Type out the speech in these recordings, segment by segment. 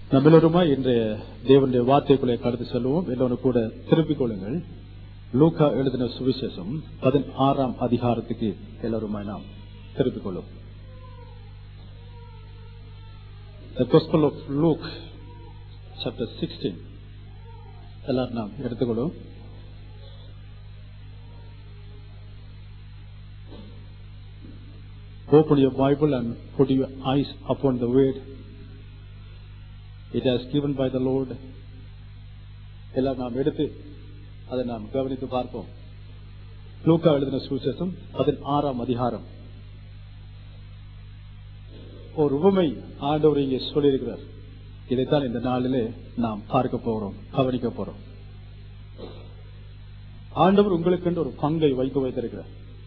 நம்மளருமா இன்றைய தேவனுடைய வார்த்தைக்குள்ளே கடந்து செல்வோம் எல்லோரும் கூட திருப்பிக் கொள்ளுங்கள் லூக்கா எழுதின சுவிசேஷம் பதினாறாம் அதிகாரத்துக்கு எல்லோருமாய் நாம் திருப்பிக் கொள்ளும் The Gospel of Luke, chapter 16. எல்லாரும் நாம் எடுத்துக்கொள்ளும் Open your Bible and put your eyes upon the word. It has given by the Lord. எல்லாம் நாம் எடுத்து அதை நாம் கவனித்து பார்ப்போம் லூக்கா எழுதின சுவிசேஷம் பதினாறாம் அதிகாரம் ஒரு உவமை ஆண்டவர் இங்கே சொல்லியிருக்கிறார் இதைத்தான் இந்த நாளிலே நாம் பார்க்க போறோம் கவனிக்க போறோம் ஆண்டவர் உங்களுக்கு ஒரு பங்கை வைத்து வைத்திருக்கிறார்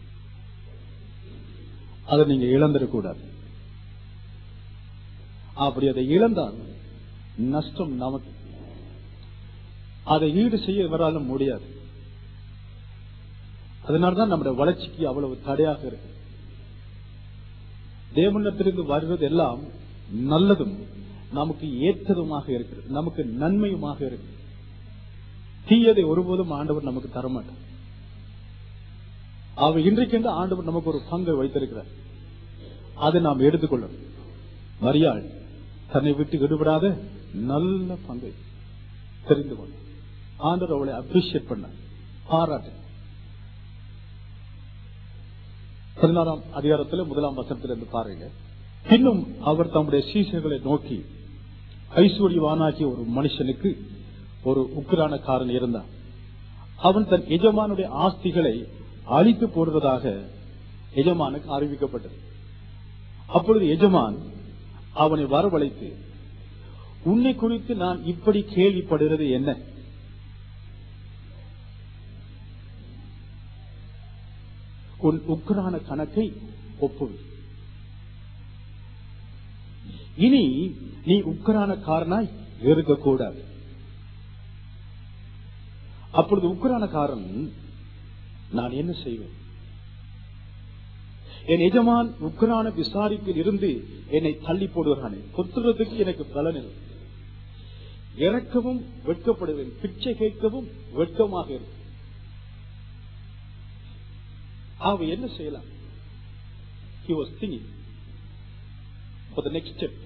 அதை நீங்க இழந்துடக்கூடாது அப்படி அதை இழந்தால் நஷ்டம் நமக்கு அதை ஈடு செய்ய வராலும் முடியாது அதனால்தான் நம்முடைய வளர்ச்சிக்கு அவ்வளவு தடையாக இருக்கு தேவனத்திலிருந்து வருவது எல்லாம் நல்லதும் நமக்கு ஏற்றதுமாக இருக்கிறது நமக்கு நன்மையுமாக இருக்கு தீயதை ஒருபோதும் ஆண்டவர் நமக்கு தரமாட்டார் அவர் இன்றைக்கென்று ஆண்டவர் நமக்கு ஒரு பங்கை வைத்திருக்கிறார் அதை நாம் எடுத்துக்கொள்ளணும் மரியாள் தன்னை விட்டு விடுபடாத நல்ல பங்கை தெரிந்து கொள்ள ஆண்டவர் அவளை அப்ரிஷியேட் பண்ண பாராட்டு பதினாறாம் அதிகாரத்தில் முதலாம் வசனத்திலிருந்து பாருங்க இன்னும் அவர் தம்முடைய சீசர்களை நோக்கி ஐஸ்வர்யவானாகிய ஒரு மனுஷனுக்கு ஒரு உக்கிரானக்காரன் இருந்தான் அவன் தன் எஜமானுடைய ஆஸ்திகளை அழித்து போடுவதாக எஜமானுக்கு அறிவிக்கப்பட்டது அப்பொழுது எஜமான் அவனை வரவழைத்து உன்னை குறித்து நான் இப்படி கேள்விப்படுகிறது என்ன உன் உக்ரான கணக்கை ஒப்புவி இனி நீ உக்ரான காரனாய் இருக்கக்கூடாது அப்பொழுது உக்ரானக்காரன் நான் என்ன செய்வேன் என் எஜமான் உக்ரான விசாரிப்பில் இருந்து என்னை தள்ளி போடுகிறானே கொத்துறதுக்கு எனக்கு பலன் இல்லை இறக்கவும் வெட்கப்படுவேன் பிச்சை கேட்கவும் வெட்கமாக இருக்கும் அவ என்ன செய்யலாம் he was thinking for the next step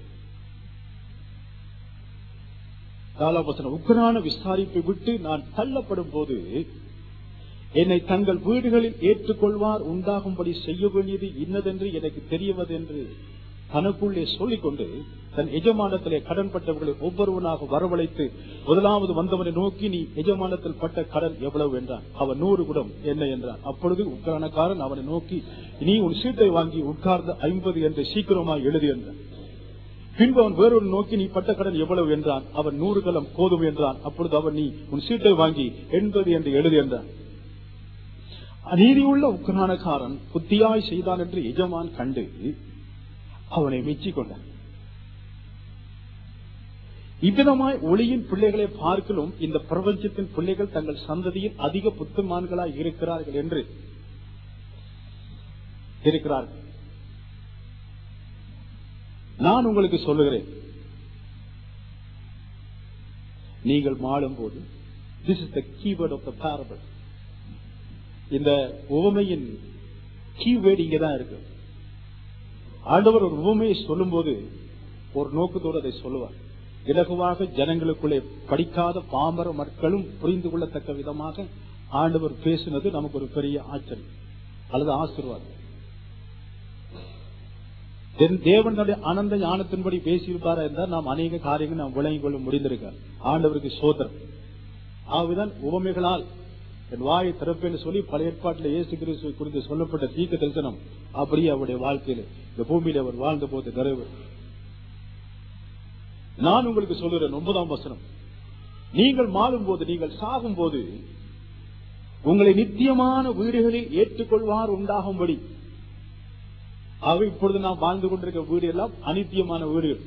நாலாம் உக்ரான விசாரிப்பை விட்டு நான் தள்ளப்படும் போது என்னை தங்கள் வீடுகளில் ஏற்றுக்கொள்வார் உண்டாகும்படி செய்ய வேண்டியது இன்னதென்று எனக்கு தெரியவது என்று தனக்குள்ளே சொல்லிக்கொண்டு தன் எஜமானத்திலே கடன்பட்டவர்களை ஒவ்வொருவனாக வரவழைத்து முதலாவது வந்தவனை நோக்கி நீ எஜமானத்தில் பட்ட கடன் எவ்வளவு என்றான் அவன் நூறு குடம் என்ன என்றான் அப்பொழுது உட்காரனக்காரன் அவனை நோக்கி நீ உன் சீட்டை வாங்கி உட்கார்ந்து ஐம்பது என்று சீக்கிரமாக எழுதி என்றான் பின்பு அவன் வேறொரு நோக்கி நீ பட்ட கடன் எவ்வளவு என்றான் அவன் நூறு கலம் போதும் என்றான் அப்பொழுது அவன் நீ உன் சீட்டை வாங்கி எண்பது என்று எழுதி என்றான் அநீதியுள்ள உக்கரானக்காரன் புத்தியாய் செய்தான் என்று எஜமான் கண்டு அவனை மெச்சிக் கொண்டான் இவ்விதமாய் ஒளியின் பிள்ளைகளை பார்க்கலும் இந்த பிரபஞ்சத்தின் பிள்ளைகள் தங்கள் சந்ததியில் அதிக புத்தமான்களாய் இருக்கிறார்கள் என்று இருக்கிறார்கள் நான் உங்களுக்கு சொல்லுகிறேன் நீங்கள் மாளும் போது this is the keyword of the parable இந்த உவமையின் கீவேர்டு இங்கதான் இருக்கு ஆண்டவர் ஒரு உவமையை சொல்லும் போது ஒரு நோக்கத்தோடு அதை சொல்லுவார் இலகுவாக ஜனங்களுக்குள்ளே படிக்காத பாமர மக்களும் புரிந்து கொள்ளத்தக்க விதமாக ஆண்டவர் பேசினது நமக்கு ஒரு பெரிய ஆச்சரியம் அல்லது ஆசீர்வாதம் தேவனுடைய அனந்த ஞானத்தின்படி பேசியிருப்பாரா என்றால் நாம் அநேக காரியங்கள் நாம் விளங்கிக் கொள்ள முடிந்திருக்கார் ஆண்டவருக்கு சோதரம் ஆகவேதான் உவமைகளால் என் வாயை திறப்பேன்னு சொல்லி பழைய ஏற்பாட்டில் இயேசு கிறிஸ்துவை குறித்து சொல்லப்பட்ட தீக்க தரிசனம் அப்படியே அவருடைய வாழ்க்கையில இந்த பூமியில அவர் வாழ்ந்த போது நிறைவு நான் உங்களுக்கு சொல்லுறேன் ஒன்பதாம் வசனம் நீங்கள் மாறும் போது நீங்கள் சாகும் போது உங்களை நித்தியமான வீடுகளில் ஏற்றுக்கொள்வார் உண்டாகும்படி ஆக இப்பொழுது நாம் வாழ்ந்து கொண்டிருக்க வீடு எல்லாம் அனித்தியமான வீடுகள்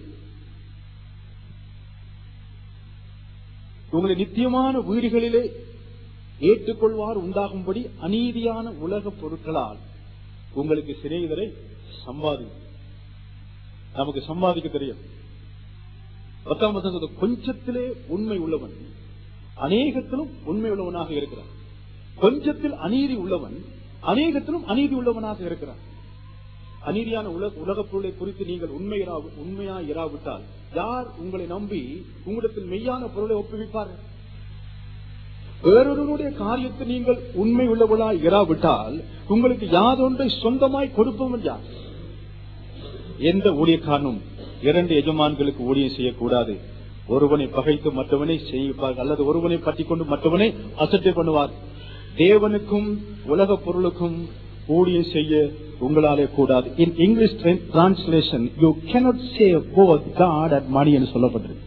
உங்களை நித்தியமான வீடுகளிலே ஏற்றுக்கொள்வார் உண்டாகும்படி அநீதியான உலக பொருட்களால் உங்களுக்கு சிறைவரை சம்பாதி நமக்கு சம்பாதிக்க தெரியும் பத்தாம் வசனம் சொல்றது, கொஞ்சத்திலே உண்மை உள்ளவன் அநேகத்திலும் உண்மை உள்ளவனாக இருக்கிறான் கொஞ்சத்தில் அநீதி உள்ளவன் அநேகத்திலும் அநீதி உள்ளவனாக இருக்கிறான் அநீதியான உலக உலகப் பொருளை குறித்து நீங்கள் உண்மை உண்மையா இராவிட்டால் யார் உங்களை நம்பி உங்களிடத்தில் மெய்யான பொருளை ஒப்புவிப்பார்கள் வேறொருவருடைய காரியத்தை நீங்கள் உண்மை உள்ளவளாய் இராவிட்டால் உங்களுக்கு யாதொன்றை சொந்தமாய் கொடுப்பவன் யார் எந்த ஊழியக்காரனும் இரண்டு எஜமான்களுக்கு ஊழியம் செய்யக்கூடாது ஒருவனை பகைத்து மற்றவனை செய்வார் அல்லது ஒருவனை பற்றி கொண்டு மற்றவனை அசட்டை பண்ணுவார் தேவனுக்கும் உலக பொருளுக்கும் ஊழியம் செய்ய உங்களாலே கூடாது in English translation you cannot save both God and money என்று சொல்லப்பட்டிருக்கு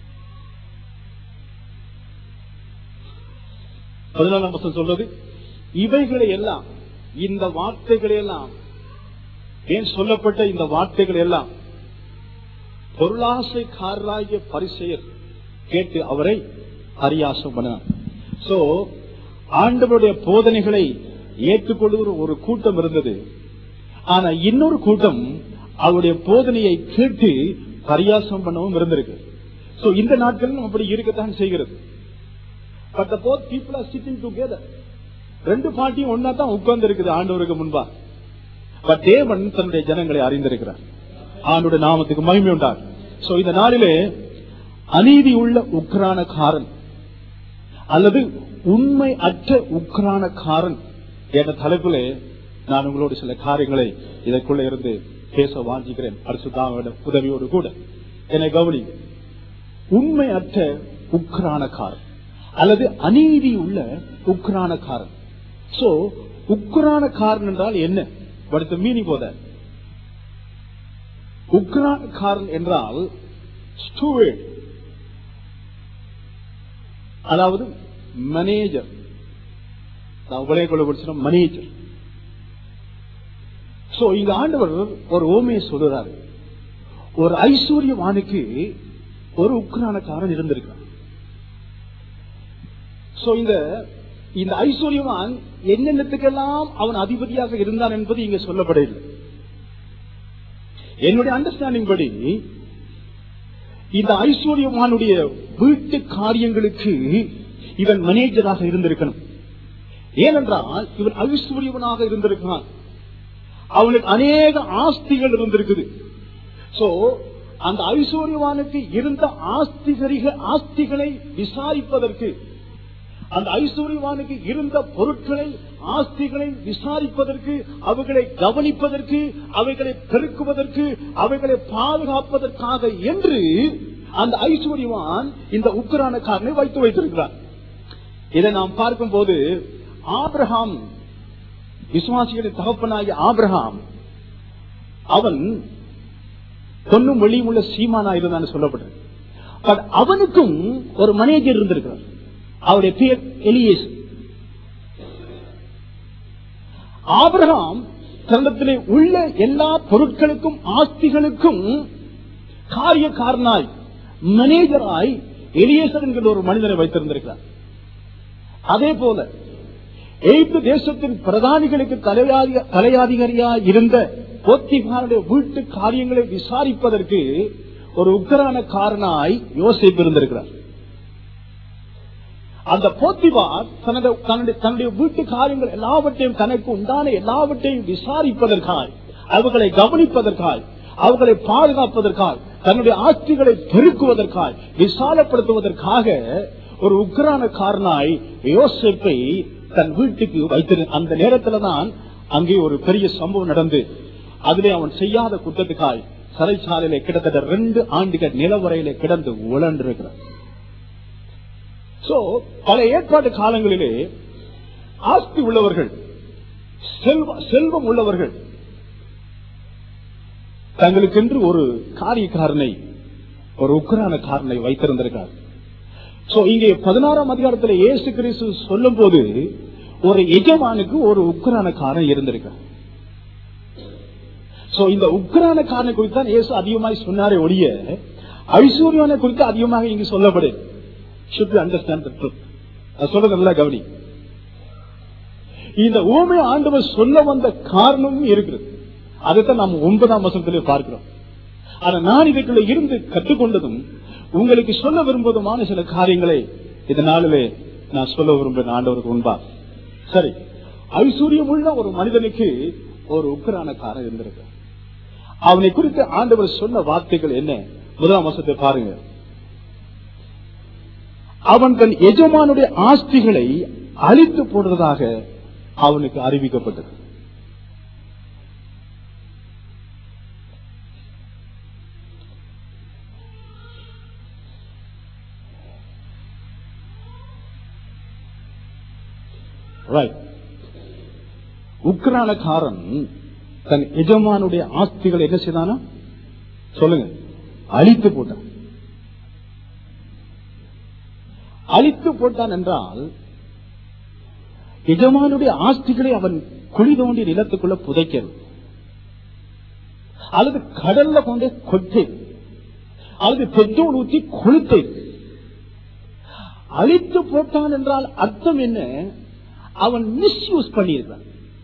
பதினாலாம் வசனம் சொல்றது இவைகளை எல்லாம் இந்த வார்த்தைகளை எல்லாம் ஏன் சொல்லப்பட்ட இந்த வார்த்தைகள் எல்லாம் பொருளாசைக்காரராகிய பரிசெயர் கேட்டு அவரை பரியாசம் பண்ணினார் சோ ஆண்டவருடைய போதனைகளை ஏற்றுக்கொள்கிற ஒரு கூட்டம் இருந்தது ஆனா இன்னொரு கூட்டம் அவருடைய போதனையை கேட்டு பரியாசம் பண்ணவும் இருந்திருக்கு சோ இந்த நாட்களிலும் அப்படி இருக்கத்தான் செய்கிறது but both people are sitting together ரெண்டு பார்ட்டியும் ஒன்னா தான் உட்கார்ந்து இருக்குது ஆண்டவருக்கு முன்பா பட் தேவன் தன்னுடைய ஜனங்களை அறிந்திருக்கிறார் ஆண்டுடைய நாமத்துக்கு மகிமை உண்டார் சோ இந்த நாளிலே அநீதி உள்ள உக்ரானக்காரன் அல்லது உண்மை அற்ற உக்ரானக்காரன் என்ற தலைப்பிலே நான் உங்களோடு சில காரியங்களை இதற்குள்ள இருந்து பேச வாஞ்சிக்கிறேன் அரசுதாவோட உதவியோடு கூட என்னை கவனி உண்மை அற்ற உக்ரானக்காரன் அல்லது அநீதி உள்ள உக்ரானக்காரன் சோ உக்ரானக்காரன் என்றால் என்ன படுத்த மீனிங் போத உக்ரானக்காரன் என்றால் ஸ்டூவேட் அதாவது மேனேஜர் உலக கொள்ள படிச்சோம் மேனேஜர் சோ இங்க ஆண்டவர் ஒரு ஓமையை சொல்றாரு ஒரு ஐஸ்வர்யவானுக்கு ஒரு உக்ரானக்காரன் இருந்திருக்கான் சோ இந்த இந்த ஐஸ்வர்யவான் என்னென்னத்துக்கெல்லாம் அவன் அதிபதியாக இருந்தான் என்பது இங்க சொல்லப்படவில்லை என்னுடைய அண்டர்ஸ்டாண்டிங் படி இந்த ஐஸ்வர்யவானுடைய வீட்டு காரியங்களுக்கு இவன் மேனேஜராக இருந்திருக்கணும் ஏனென்றால் இவன் ஐஸ்வர்யவனாக இருந்திருக்கான் அவனுக்கு அநேக ஆஸ்திகள் இருந்திருக்குது சோ அந்த ஐஸ்வர்யவானுக்கு இருந்த ஆஸ்திகரிக ஆஸ்திகளை விசாரிப்பதற்கு அந்த ஐஸ்வர்யவானுக்கு இருந்த பொருட்களை ஆஸ்திகளை விசாரிப்பதற்கு அவைகளை கவனிப்பதற்கு அவைகளை பெருக்குவதற்கு அவைகளை பாதுகாப்பதற்காக என்று அந்த ஐஸ்வர்யவான் இந்த உக்கரானக்காரனை வைத்து வைத்திருக்கிறார் இதை நாம் பார்க்கும் போது ஆபிரகாம் விசுவாசிகளின் தகப்பனாகிய ஆபிரகாம் அவன் பொண்ணும் வெளியும் உள்ள சீமானா இருந்தான்னு சொல்லப்பட்டது பட் அவனுக்கும் ஒரு மேனேஜர் இருந்திருக்கிறார் அவருடைய பெயர் எலியேசு ஆபிரகாம் தன்னிடத்திலே உள்ள எல்லா பொருட்களுக்கும் ஆஸ்திகளுக்கும் காரியக்காரனாய் மேனேஜராய் எலியேசர் என்கிற ஒரு மனிதனை வைத்திருந்திருக்கிறார் அதே போல எய்த்து தேசத்தின் பிரதானிகளுக்கு தலையாதி தலையாதிகாரியா இருந்த போத்திகாருடைய வீட்டு காரியங்களை விசாரிப்பதற்கு ஒரு உக்கரான காரனாய் யோசிப்பு இருந்திருக்கிறார் அந்த போத்திபார் தனது தன்னுடைய தன்னுடைய வீட்டு காரியங்கள் எல்லாவற்றையும் தனக்கு உண்டான எல்லாவற்றையும் விசாரிப்பதற்காய் அவர்களை கவனிப்பதற்காய் அவர்களை பாதுகாப்பதற்காய் தன்னுடைய ஆஸ்திகளை பெருக்குவதற்காய் விசாலப்படுத்துவதற்காக ஒரு உக்ரான காரனாய் யோசிப்பை தன் வீட்டுக்கு வைத்திரு அந்த நேரத்துல தான் அங்கே ஒரு பெரிய சம்பவம் நடந்து அதிலே அவன் செய்யாத குற்றத்துக்காய் சிறைச்சாலையில கிட்டத்தட்ட ரெண்டு ஆண்டுகள் நிலவரையில கிடந்து உழன்றிருக்கிறான் சோ பல ஏற்பாட்டு காலங்களிலே ஆஸ்தி உள்ளவர்கள் செல்வ செல்வம் உள்ளவர்கள் தங்களுக்கென்று ஒரு காரியக்காரனை ஒரு உக்கரான காரனை வைத்திருந்திருக்கார் சோ இங்கே பதினாறாம் அதிகாரத்தில் இயேசு கிறிஸ்து சொல்லும் போது ஒரு எஜமானுக்கு ஒரு உக்கரான காரன் இருந்திருக்கார் சோ இந்த உக்கரான காரனை குறித்து தான் இயேசு அதிகமாய் சொன்னாரே ஒழிய ஐஸ்வர்யான குறித்து அதிகமாக இங்கு சொல்லப்படுது should we understand the truth நான் சொல்றது நல்லா கவனி இந்த ஊமை ஆண்டவர் சொல்ல வந்த காரணமும் இருக்கிறது அதைத்தான் நாம் ஒன்பதாம் வசனத்திலே பார்க்கிறோம் ஆனா நான் இதுக்குள்ள இருந்து கற்றுக்கொண்டதும் உங்களுக்கு சொல்ல விரும்புவதுமான சில காரியங்களை இந்த நாளிலே நான் சொல்ல விரும்புகிறேன் ஆண்டவருக்கு முன்பா சரி ஐஸ்வர்யம் உள்ள ஒரு மனிதனுக்கு ஒரு உக்கரான காரம் இருந்திருக்கு அவனை குறித்து ஆண்டவர் சொன்ன வார்த்தைகள் என்ன முதலாம் வசத்தை பாருங்க அவன் தன் எஜமானுடைய ஆஸ்திகளை அழித்து போடுறதாக அவனுக்கு அறிவிக்கப்பட்டது Right. உக்ரானக்காரன் தன் எஜமானுடைய ஆஸ்திகளை என்ன செய்தானா சொல்லுங்க அழித்து போட்டான் அழித்து போட்டான் என்றால் எஜமானுடைய ஆஸ்திகளை அவன் குழி தோண்டி நிலத்துக்குள்ள புதைக்கிறது அல்லது கடல்ல கொண்டே கொட்டை அல்லது பெட்ரோல் ஊற்றி கொளுத்தை அழித்து போட்டான் என்றால் அர்த்தம் என்ன அவன் மிஸ்யூஸ் பண்ணியிருக்கான்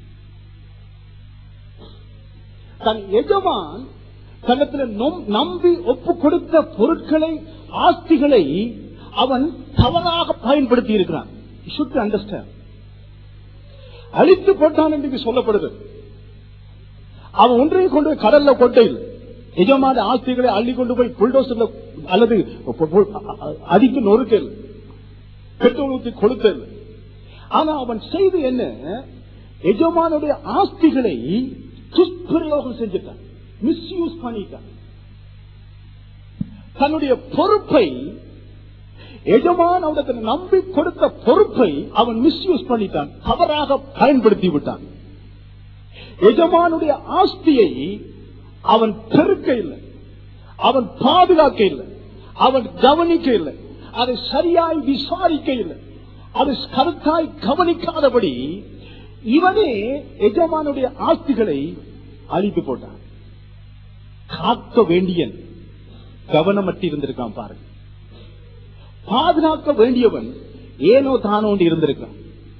தன் எஜமான் தன்னத்தில் நொம்- நம்பி ஒப்பு கொடுத்த பொருட்களை ஆஸ்திகளை அவன் தவறாக பயன்படுத்தி இருக்கிறான் சுட் அண்டர்ஸ்டாண்ட் அழித்து போட்டான் என்று இங்கு சொல்லப்படுது அவன் ஒன்றையும் கொண்டு போய் கடல்ல கொட்டையில் எஜமான ஆஸ்திகளை அள்ளி கொண்டு போய் புல்டோசர்ல அல்லது பு- பு- அடித்து நொறுக்கல் பெட்ரோல் ஊற்றி கொளுத்தல் ஆனா அவன் செய்து என்ன எஜமானுடைய ஆஸ்திகளை துஷ்பிரயோகம் செஞ்சிட்டான் மிஸ்யூஸ் பண்ணிட்டான் தன்னுடைய பொறுப்பை எஜமான் அவனுக்கு நம்பி கொடுத்த பொறுப்பை அவன் மிஸ்யூஸ் பண்ணிட்டான் தவறாக பயன்படுத்தி விட்டான் எஜமானுடைய ஆஸ்தியை அவன் பெருக்க இல்லை அவன் பாதுகாக்க இல்லை அவன் கவனிக்க இல்லை அதை சரியாய் விசாரிக்க இல்லை அது கருத்தாய் கவனிக்காதபடி இவனே எஜமானுடைய ஆஸ்திகளை அழித்து போட்டான் காக்க வேண்டியன் கவனமற்றி இருந்திருக்கான் பாருங்க பாதுகாக்க வேண்டியவன் ஏனோ தானோண்டு இருந்திருக்கான்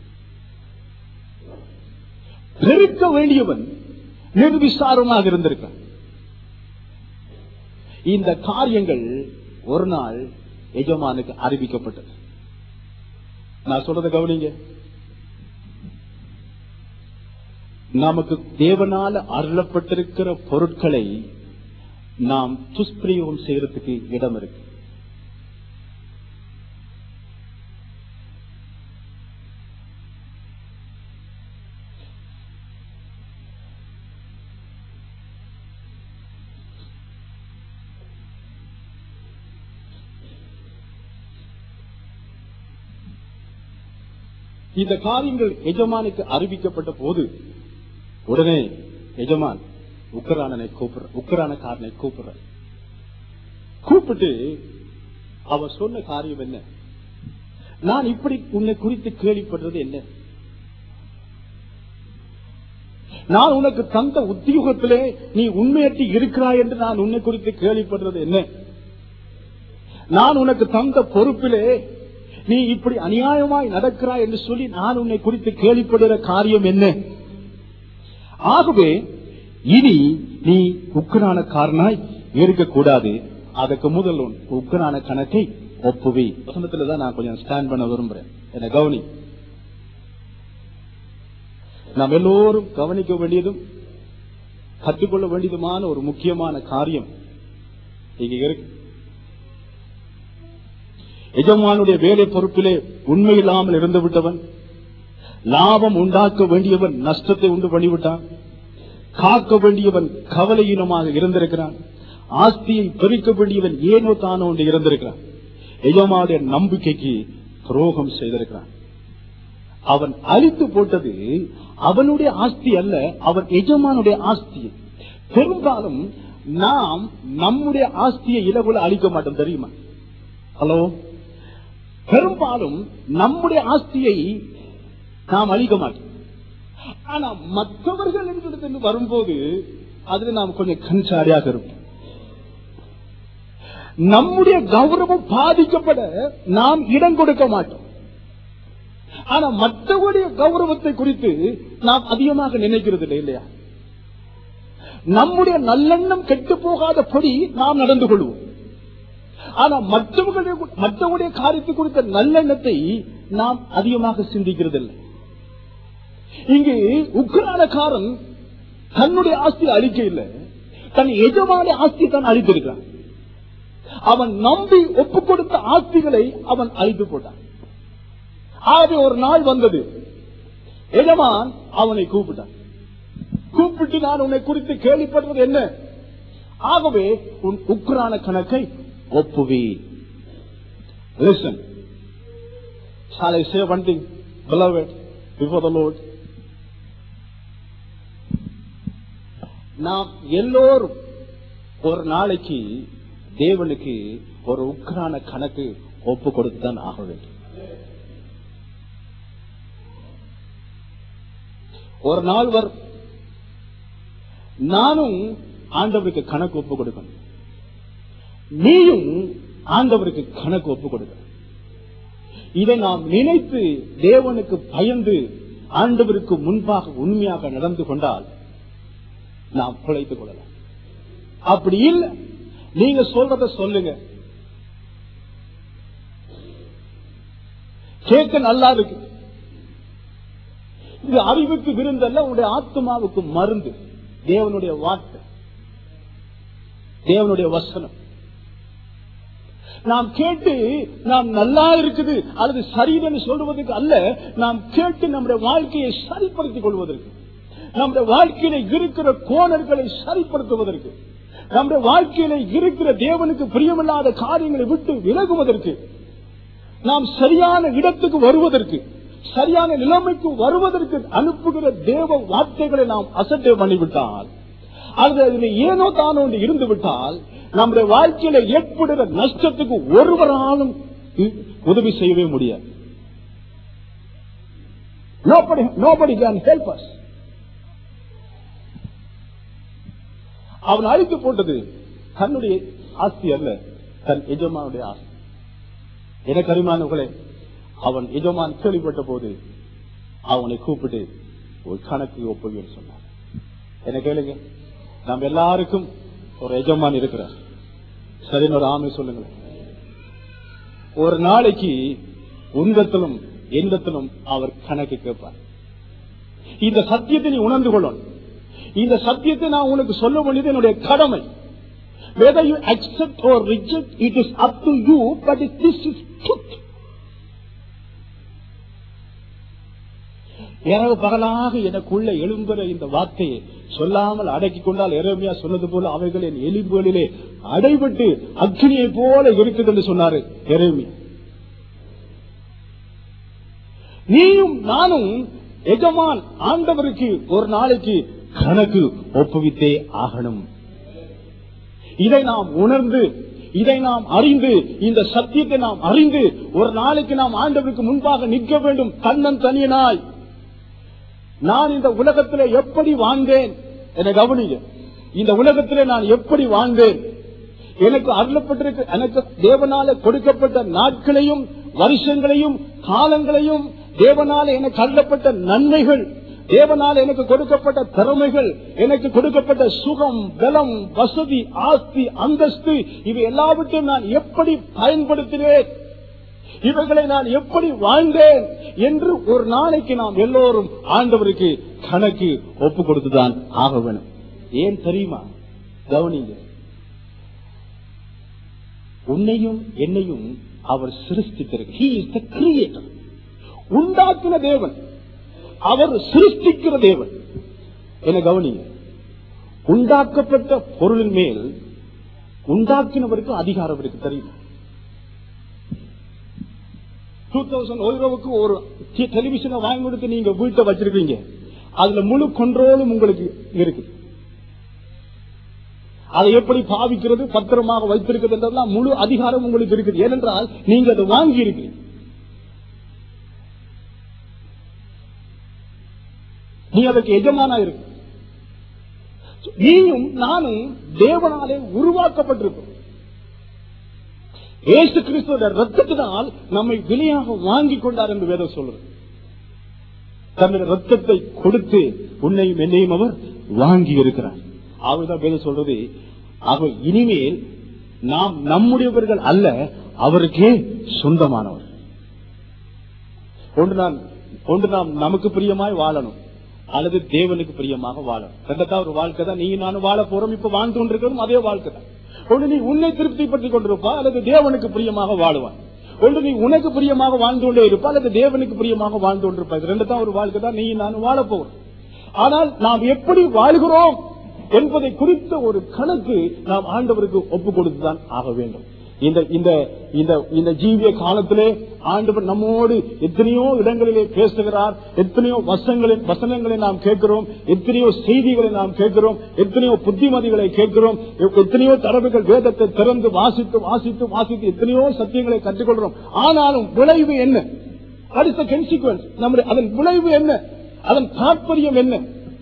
பெருக்க வேண்டியவன் நிர்விசாரமாக இருந்திருக்கான் இந்த காரியங்கள் ஒரு நாள் எஜமானுக்கு அறிவிக்கப்பட்டது நான் சொல்றத கவனிங்க நமக்கு தேவனால அருளப்பட்டிருக்கிற பொருட்களை நாம் துஷ்பிரயோகம் செய்யறதுக்கு இடம் இருக்கு இந்த காரியங்கள் எஜமானுக்கு அறிவிக்கப்பட்ட போது உடனே எஜமான் உக்கரானனை கூப்பிடுற உக்கரானக்காரனை கூப்பிடுற கூப்பிட்டு அவர் சொன்ன காரியம் என்ன நான் இப்படி உன்னை குறித்து கேள்விப்படுறது என்ன நான் உனக்கு தந்த உத்தியோகத்திலே நீ உண்மையற்றி இருக்கிறாய் என்று நான் உன்னை குறித்து கேள்விப்படுறது என்ன நான் உனக்கு தந்த பொறுப்பிலே நீ இப்படி அநியாயமாய் நடக்கிறாய் என்று சொல்லி நான் உன்னை குறித்து கேள்விப்படுகிற காரியம் என்ன ஆகவே இனி நீ உக்கரான காரனாய் இருக்கக்கூடாது அதுக்கு முதல் உன் உக்கரான கணக்கை ஒப்புவி வசனத்துல தான் நான் கொஞ்சம் ஸ்டாண்ட் பண்ண விரும்புறேன் என்ன கவனி நாம் எல்லோரும் கவனிக்க வேண்டியதும் கற்றுக்கொள்ள வேண்டியதுமான ஒரு முக்கியமான காரியம் இங்க இருக்கு எஜமானுடைய வேலை பொறுப்பிலே உண்மை இல்லாமல் இருந்து விட்டவன் லாபம் உண்டாக்க வேண்டியவன் நஷ்டத்தை உண்டு பண்ணிவிட்டான் காக்க வேண்டியவன் கவலையினமாக இருந்திருக்கிறான் ஆஸ்தியை பெருக்க வேண்டியவன் ஏனோ தானோ ஒன்று இருந்திருக்கிறான் எஜமானுடைய நம்பிக்கைக்கு துரோகம் செய்திருக்கிறான் அவன் அழித்து போட்டது அவனுடைய ஆஸ்தி அல்ல அவன் எஜமானுடைய ஆஸ்தி பெரும்பாலும் நாம் நம்முடைய ஆஸ்தியை இலகுல அழிக்க மாட்டோம் தெரியுமா ஹலோ பெரும்பாலும் நம்முடைய ஆஸ்தியை நாம் அழிக்க மாட்டோம் ஆனா மற்றவர்கள் என்று வரும்போது அதுல நாம் கொஞ்சம் கண்சாரியாக இருப்போம் நம்முடைய கௌரவம் பாதிக்கப்பட நாம் இடம் கொடுக்க மாட்டோம் ஆனா மற்றவருடைய கௌரவத்தை குறித்து நாம் அதிகமாக நினைக்கிறது இல்லை இல்லையா நம்முடைய நல்லெண்ணம் கெட்டு போகாதபடி நாம் நடந்து கொள்வோம் ஆனா மற்றவர்களுடைய மற்றவருடைய காரியத்தை குறித்த நல்லெண்ணத்தை நாம் அதிகமாக சிந்திக்கிறதில்லை இங்கு உக்ரானக்காரன் தன்னுடைய ஆஸ்தி அழிக்க இல்லை தன் எஜமான ஆஸ்தி தான் அழித்திருக்கிறான் அவன் நம்பி ஒப்பு கொடுத்த ஆஸ்திகளை அவன் அழித்து போட்டான் ஆகவே ஒரு நாள் வந்தது எஜமான் அவனை கூப்பிட்டான் கூப்பிட்டு நான் உன்னை குறித்து கேள்விப்படுறது என்ன ஆகவே உன் உக்ரான கணக்கை ஒப்புவி listen Shall I say one thing, beloved, before the Lord? நாம் எல்லோரும் ஒரு நாளைக்கு தேவனுக்கு ஒரு உக்ரான கணக்கு ஒப்பு கொடுத்துதான் ஆக வேண்டும் ஒரு நாள் வரும் நானும் ஆண்டவருக்கு கணக்கு ஒப்பு கொடுக்கணும் நீயும் ஆண்டவருக்கு கணக்கு ஒப்பு கொடுக்கணும் இதை நாம் நினைத்து தேவனுக்கு பயந்து ஆண்டவருக்கு முன்பாக உண்மையாக நடந்து கொண்டால் நாம் பிழைத்துக் கொள்ளலாம் அப்படி இல்லை நீங்க சொல்றத சொல்லுங்க கேட்க நல்லா இருக்கு இது அறிவுக்கு விருந்தல்ல உங்களுடைய ஆத்மாவுக்கு மருந்து தேவனுடைய வார்த்தை தேவனுடைய வசனம் நாம் கேட்டு நாம் நல்லா இருக்குது அல்லது சரின்னு சொல்வதற்கு அல்ல நாம் கேட்டு நம்முடைய வாழ்க்கையை சரிப்படுத்திக் கொள்வதற்கு நம்முடைய வாழ்க்கையில இருக்கிற கோணல்களை சரிப்படுத்துவதற்கு நம்முடைய வாழ்க்கையில இருக்கிற தேவனுக்கு பிரியமில்லாத காரியங்களை விட்டு விலகுவதற்கு நாம் சரியான இடத்துக்கு வருவதற்கு சரியான நிலைமைக்கு வருவதற்கு அனுப்புகிற தேவ வார்த்தைகளை நாம் அசட்டை பண்ணிவிட்டால் அல்லது அதில் ஏனோ தானோ ஒன்று இருந்து விட்டால் நம்முடைய வாழ்க்கையில ஏற்படுகிற நஷ்டத்துக்கு ஒருவராலும் உதவி செய்யவே முடியாது Nobody, nobody can help us. அவன் அழித்து போட்டது தன்னுடைய ஆஸ்தி அல்ல தன் எஜமானுடைய ஆஸ்தி எனக்கு அருமானவர்களே அவன் எஜமான் கேள்விப்பட்ட போது அவனை கூப்பிட்டு ஒரு கணக்கு ஒப்புவின்னு சொன்னான் என்ன கேளுங்க நம்ம எல்லாருக்கும் ஒரு எஜமான் இருக்கிறார் சரின்னு ஒரு ஆமை சொல்லுங்களேன் ஒரு நாளைக்கு உந்தத்திலும் எந்தத்திலும் அவர் கணக்கு கேட்பார் இந்த சத்தியத்தை நீ உணர்ந்து கொள்ளணும் இந்த சத்தியத்தை நான் உனக்கு சொல்ல வேண்டியது என்னுடைய கடமை whether you accept or reject it is up to you but it- this is truth இரவு பகலாக எனக்குள்ள எழும்புற இந்த வார்த்தையை சொல்லாமல் அடக்கிக் கொண்டால் எரேமியா சொன்னது போல அவைகள் என் எலும்புகளிலே அடைபட்டு அக்னியை போல இருக்குது என்று சொன்னாரு எரேமியா நீயும் நானும் எஜமான் ஆண்டவருக்கு ஒரு நாளைக்கு கணக்கு ஒப்புவித்தே ஆகணும் இதை நாம் உணர்ந்து இதை நாம் அறிந்து இந்த சத்தியத்தை நாம் அறிந்து ஒரு நாளைக்கு நாம் ஆண்டவருக்கு முன்பாக நிற்க வேண்டும் தன்னன் தனியனாய் நான் இந்த உலகத்திலே எப்படி வாழ்ந்தேன் என கவனிங்க இந்த உலகத்திலே நான் எப்படி வாழ்ந்தேன் எனக்கு அருளப்பட்டிருக்க எனக்கு தேவனால கொடுக்கப்பட்ட நாட்களையும் வருஷங்களையும் காலங்களையும் தேவனால எனக்கு அருளப்பட்ட நன்மைகள் தேவனால எனக்கு கொடுக்கப்பட்ட திறமைகள் எனக்கு கொடுக்கப்பட்ட சுகம் பலம் வசதி ஆஸ்தி அந்தஸ்து இவை எல்லாவற்றையும் நான் எப்படி பயன்படுத்தினேன் இவைகளை நான் எப்படி வாழ்ந்தேன் என்று ஒரு நாளைக்கு நாம் எல்லோரும் ஆண்டவருக்கு கணக்கு ஒப்பு கொடுத்துதான் ஆக வேணும் ஏன் தெரியுமா கவனிங்க உன்னையும் என்னையும் அவர் சிருஷ்டித்திருக்க He is the creator. உண்டாக்கின தேவன் அவர் சிருஷ்டிக்கிற தேவன் என கவனிங்க உண்டாக்கப்பட்ட பொருளின் மேல் உண்டாக்கினவருக்கு அதிகாரம் இருக்கு தெரியுமா டூ தௌசண்ட் ஒய்ரோவுக்கு ஒரு டெலிவிஷனை வாங்கி கொடுத்து நீங்க வீட்டை வச்சிருக்கீங்க அதுல முழு கண்ட்ரோலும் உங்களுக்கு இருக்கு அதை எப்படி பாவிக்கிறது பத்திரமாக வைத்திருக்கிறது என்றெல்லாம் முழு அதிகாரம் உங்களுக்கு இருக்குது ஏனென்றால் நீங்க அதை வாங்கி இருக்கிறீங்க நீ அதற்கு எஜமானா இருக்கு நீயும் நானும் தேவனாலே உருவாக்கப்பட்டிருக்கோம் ஏசு கிறிஸ்துவோட ரத்தத்தினால் நம்மை விலையாக வாங்கி கொண்டார் என்று வேதம் சொல்றது தன்னுடைய ரத்தத்தை கொடுத்து உன்னையும் என்னையும் அவர் வாங்கி இருக்கிறார் அவர்தான் வேதம் சொல்றது அவர் இனிமேல் நாம் நம்முடையவர்கள் அல்ல அவருக்கே சொந்தமானவர் ஒன்று நான் ஒன்று நாம் நமக்கு பிரியமாய் வாழணும் அல்லது தேவனுக்கு பிரியமாக வாழணும் ரெண்டத்தா ஒரு வாழ்க்கை தான் நீ நானும் வாழ போறோம் இப்ப வாழ்ந்து கொண்டிருக்கிறோம் அதே வாழ்க்கை தான் ஒன்று நீ உன்னை திருப்திப்படுத்திக் கொண்டிருப்பா அல்லது தேவனுக்கு பிரியமாக வாழுவான் ஒன்று நீ உனக்கு பிரியமாக வாழ்ந்து கொண்டே இருப்பா அல்லது தேவனுக்கு பிரியமாக வாழ்ந்து கொண்டிருப்பா இது ரெண்டு தான் ஒரு வாழ்க்கை தான் நீ நானும் வாழ போகிறோம் ஆனால் நாம் எப்படி வாழ்கிறோம் என்பதை குறித்த ஒரு கணக்கு நாம் ஆண்டவருக்கு ஒப்பு கொடுத்துதான் ஆக வேண்டும் இந்த இந்த இந்த இந்த ஜீவிய காலத்திலே ஆண்டவர் நம்மோடு எத்தனையோ இடங்களிலே பேசுகிறார் எத்தனையோ வசங்களின் வசனங்களை நாம் கேட்கிறோம் எத்தனையோ செய்திகளை நாம் கேட்கிறோம் எத்தனையோ புத்திமதிகளை கேட்கிறோம் எ- எத்தனையோ தடவைகள் வேதத்தை திறந்து வாசித்து வாசித்து வாசித்து எத்தனையோ சத்தியங்களை கற்றுக்கொள்கிறோம் ஆனாலும் விளைவு என்ன அடுத்த கன்சிக்வன்ஸ் நம்முடைய அதன் விளைவு என்ன அதன் தாற்பயம் என்ன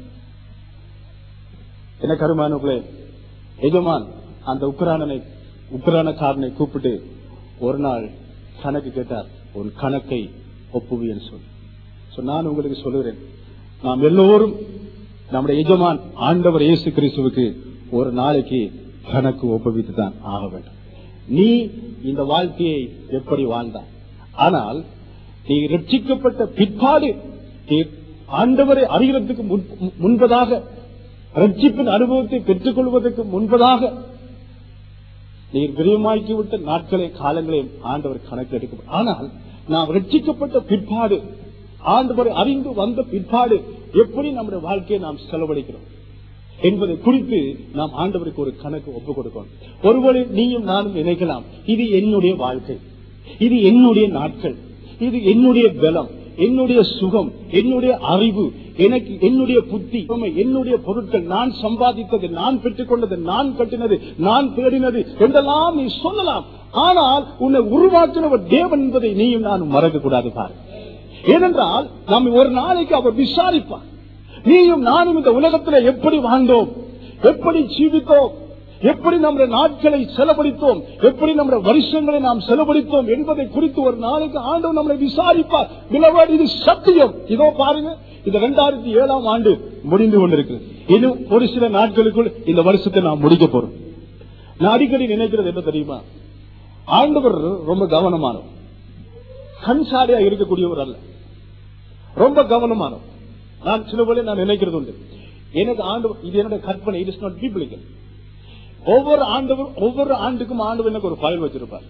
என்ன கருமானுகளே எஜமான் அந்த உக்ரானனை உக்ரானக்காரனை கூப்பிட்டு ஒரு நாள் கணக்கு கேட்டார் உன் கணக்கை ஒப்புவியன்னு சொல்லி So, நான் உங்களுக்கு சொல்லுகிறேன் நாம் எல்லோரும் நம்முடைய எஜமான் ஆண்டவர் இயேசு கிறிஸ்துவுக்கு ஒரு நாளைக்கு கணக்கு ஒப்புவித்து தான் ஆக வேண்டும் நீ இந்த வாழ்க்கையை எப்படி வாழ்ந்தாய் ஆனால் நீ ரட்சிக்கப்பட்ட பிற்பாடு நீ ஆண்டவரை அறிகிறதுக்கு முன்- முன்பதாக ரட்சிப்பின் அனுபவத்தை பெற்றுக் கொள்வதற்கு முன்பதாக நீர் விரயமாக்கி விட்ட நாட்களை காலங்களையும் ஆண்டவர் கணக்கு எடுக்க ஆனால் நாம் ரட்சிக்கப்பட்ட பிற்பாடு ஆண்டவரை அறிந்து வந்த பிற்பாடு எப்படி நம்முடைய வாழ்க்கையை நாம் செலவழிக்கிறோம் என்பதை குறித்து நாம் ஆண்டவருக்கு ஒரு கணக்கு ஒப்பு கொடுக்கணும் ஒருவேளை நீயும் நானும் நினைக்கலாம் இது என்னுடைய வாழ்க்கை இது என்னுடைய நாட்கள் இது என்னுடைய பலம் என்னுடைய சுகம் என்னுடைய அறிவு எனக்கு என்னுடைய புத்தி என்னுடைய பொருட்கள் நான் சம்பாதித்தது நான் பெற்றுக்கொண்டது நான் கட்டினது நான் தேடினது என்றெல்லாம் நீ சொல்லலாம் ஆனால் உன்னை உருவாக்கினவர் தேவன் என்பதை நீயும் நானும் மறக்க கூடாது பாரு ஏனென்றால் நாம் ஒரு நாளைக்கு அவர் விசாரிப்பார் நீயும் நானும் இந்த உலகத்தில் எப்படி வாழ்ந்தோம் எப்படி ஜீவித்தோம் எப்படி நம்முடைய நாட்களை செலவழித்தோம் எப்படி நம்முடைய வருஷங்களை நாம் செலவழித்தோம் என்பதை குறித்து ஒரு நாளைக்கு ஆண்டவர் நம்மளை விசாரிப்பார் Beloved, இது சத்தியம் இதோ பாருங்க இது இரண்டாயிரத்தி ஏழாம் ஆண்டு முடிந்து கொண்டிருக்கு இன்னும் ஒரு சில நாட்களுக்குள் இந்த வருஷத்தை நாம் முடிக்க போறோம் நான் அடிக்கடி நினைக்கிறது என்ன தெரியுமா ஆண்டவர் ரொம்ப கவனமானவர் கண்சாடியா இருக்கக்கூடியவர் அல்ல ரொம்ப கவனமானவர் நான் சில வேளை நான் நினைக்கிறது உண்டு எனக்கு ஆண்டு இது என்னோட கற்பனை இட் இஸ் நாட் பீபிளிக்கல் ஒவ்வொரு ஆண்டவர் ஒவ்வொரு ஆண்டுக்கும் ஆண்டவர் எனக்கு ஒரு ஃபைல் வச்சிருப்பார்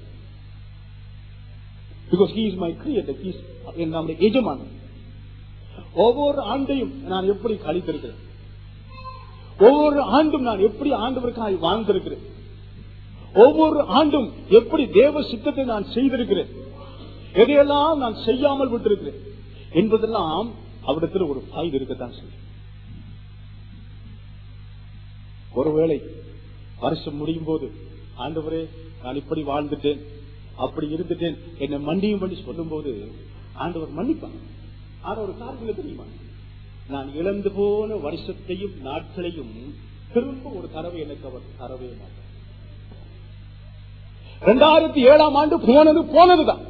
because he is my creator he நம்முடைய எஜமானன் ஒவ்வொரு ஆண்டையும் நான் எப்படி கழித்திருக்கிறேன் ஒவ்வொரு ஆண்டும் நான் எப்படி ஆண்டவருக்காக வாழ்ந்திருக்கிறேன் ஒவ்வொரு ஆண்டும் எப்படி தேவ சித்தத்தை நான் செய்திருக்கிறேன் எதையெல்லாம் நான் செய்யாமல் விட்டிருக்கிறேன் என்பதெல்லாம் அவரிடத்தில் ஒரு ஃபைல் இருக்கத்தான் செய்யும் ஒருவேளை வருஷம் முடியும் போது ஆண்டவரே நான் இப்படி வாழ்ந்துட்டேன் அப்படி இருந்துட்டேன் என்னை மண்டியும் பண்ணி சொல்லும் போது ஆண்டவர் மன்னிப்பான் ஆனா ஒரு காரணம் தெரியுமா நான் இழந்து போன வருஷத்தையும் நாட்களையும் திரும்ப ஒரு தடவை எனக்கு அவர் தரவே மாட்டார் இரண்டாயிரத்தி ஏழாம் ஆண்டு போனது போனதுதான்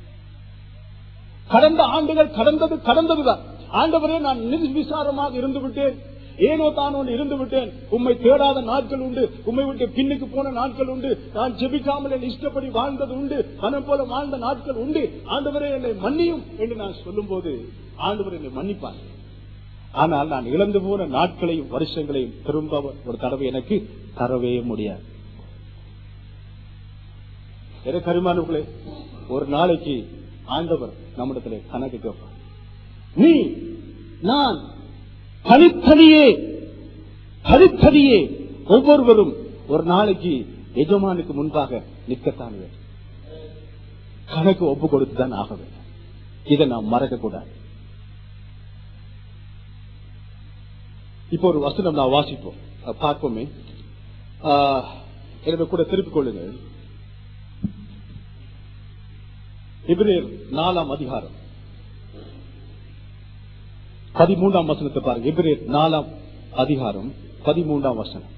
கடந்த ஆண்டுகள் கடந்தது கடந்ததுதான் ஆண்டவரே நான் நிர்விசாரமாக இருந்து விட்டேன் ஏனோ தானோ இருந்து விட்டேன் உம்மை தேடாத நாட்கள் உண்டு உம்மை விட்டு பின்னுக்கு போன நாட்கள் உண்டு நான் ஜெபிக்காமல் என் இஷ்டப்படி வாழ்ந்தது உண்டு மனம் போல வாழ்ந்த நாட்கள் உண்டு ஆண்டவரே என்னை மன்னியும் என்று நான் சொல்லும் போது ஆண்டவர் என்னை மன்னிப்பார் ஆனால் நான் இழந்து போன நாட்களையும் வருஷங்களையும் திரும்ப ஒரு தடவை எனக்கு தரவே முடியாது என கருமானவர்களே ஒரு நாளைக்கு ஆண்டவர் நம்மிடத்திலே கணக்கு கேட்பார் நீ நான் தனித்தனியே தனித்தனியே ஒவ்வொருவரும் ஒரு நாளைக்கு எஜமானுக்கு முன்பாக நிற்கத்தான் வேண்டும் கணக்கு ஒப்பு கொடுத்துதான் ஆக வேண்டும் இதை நாம் மறக்க கூடாது இப்போ ஒரு வசனம் நான் வாசிப்போம் அஹ் பார்ப்போமே ஆஹ், எனவே கூட திருப்பிக் கொள்ளுங்கள் எபிரேயர் நாலாம் அதிகாரம் பதிமூன்றாம் வசனத்தை பாருங்க எபிரேயர் நாலாம் அதிகாரம் பதிமூன்றாம் வசனம்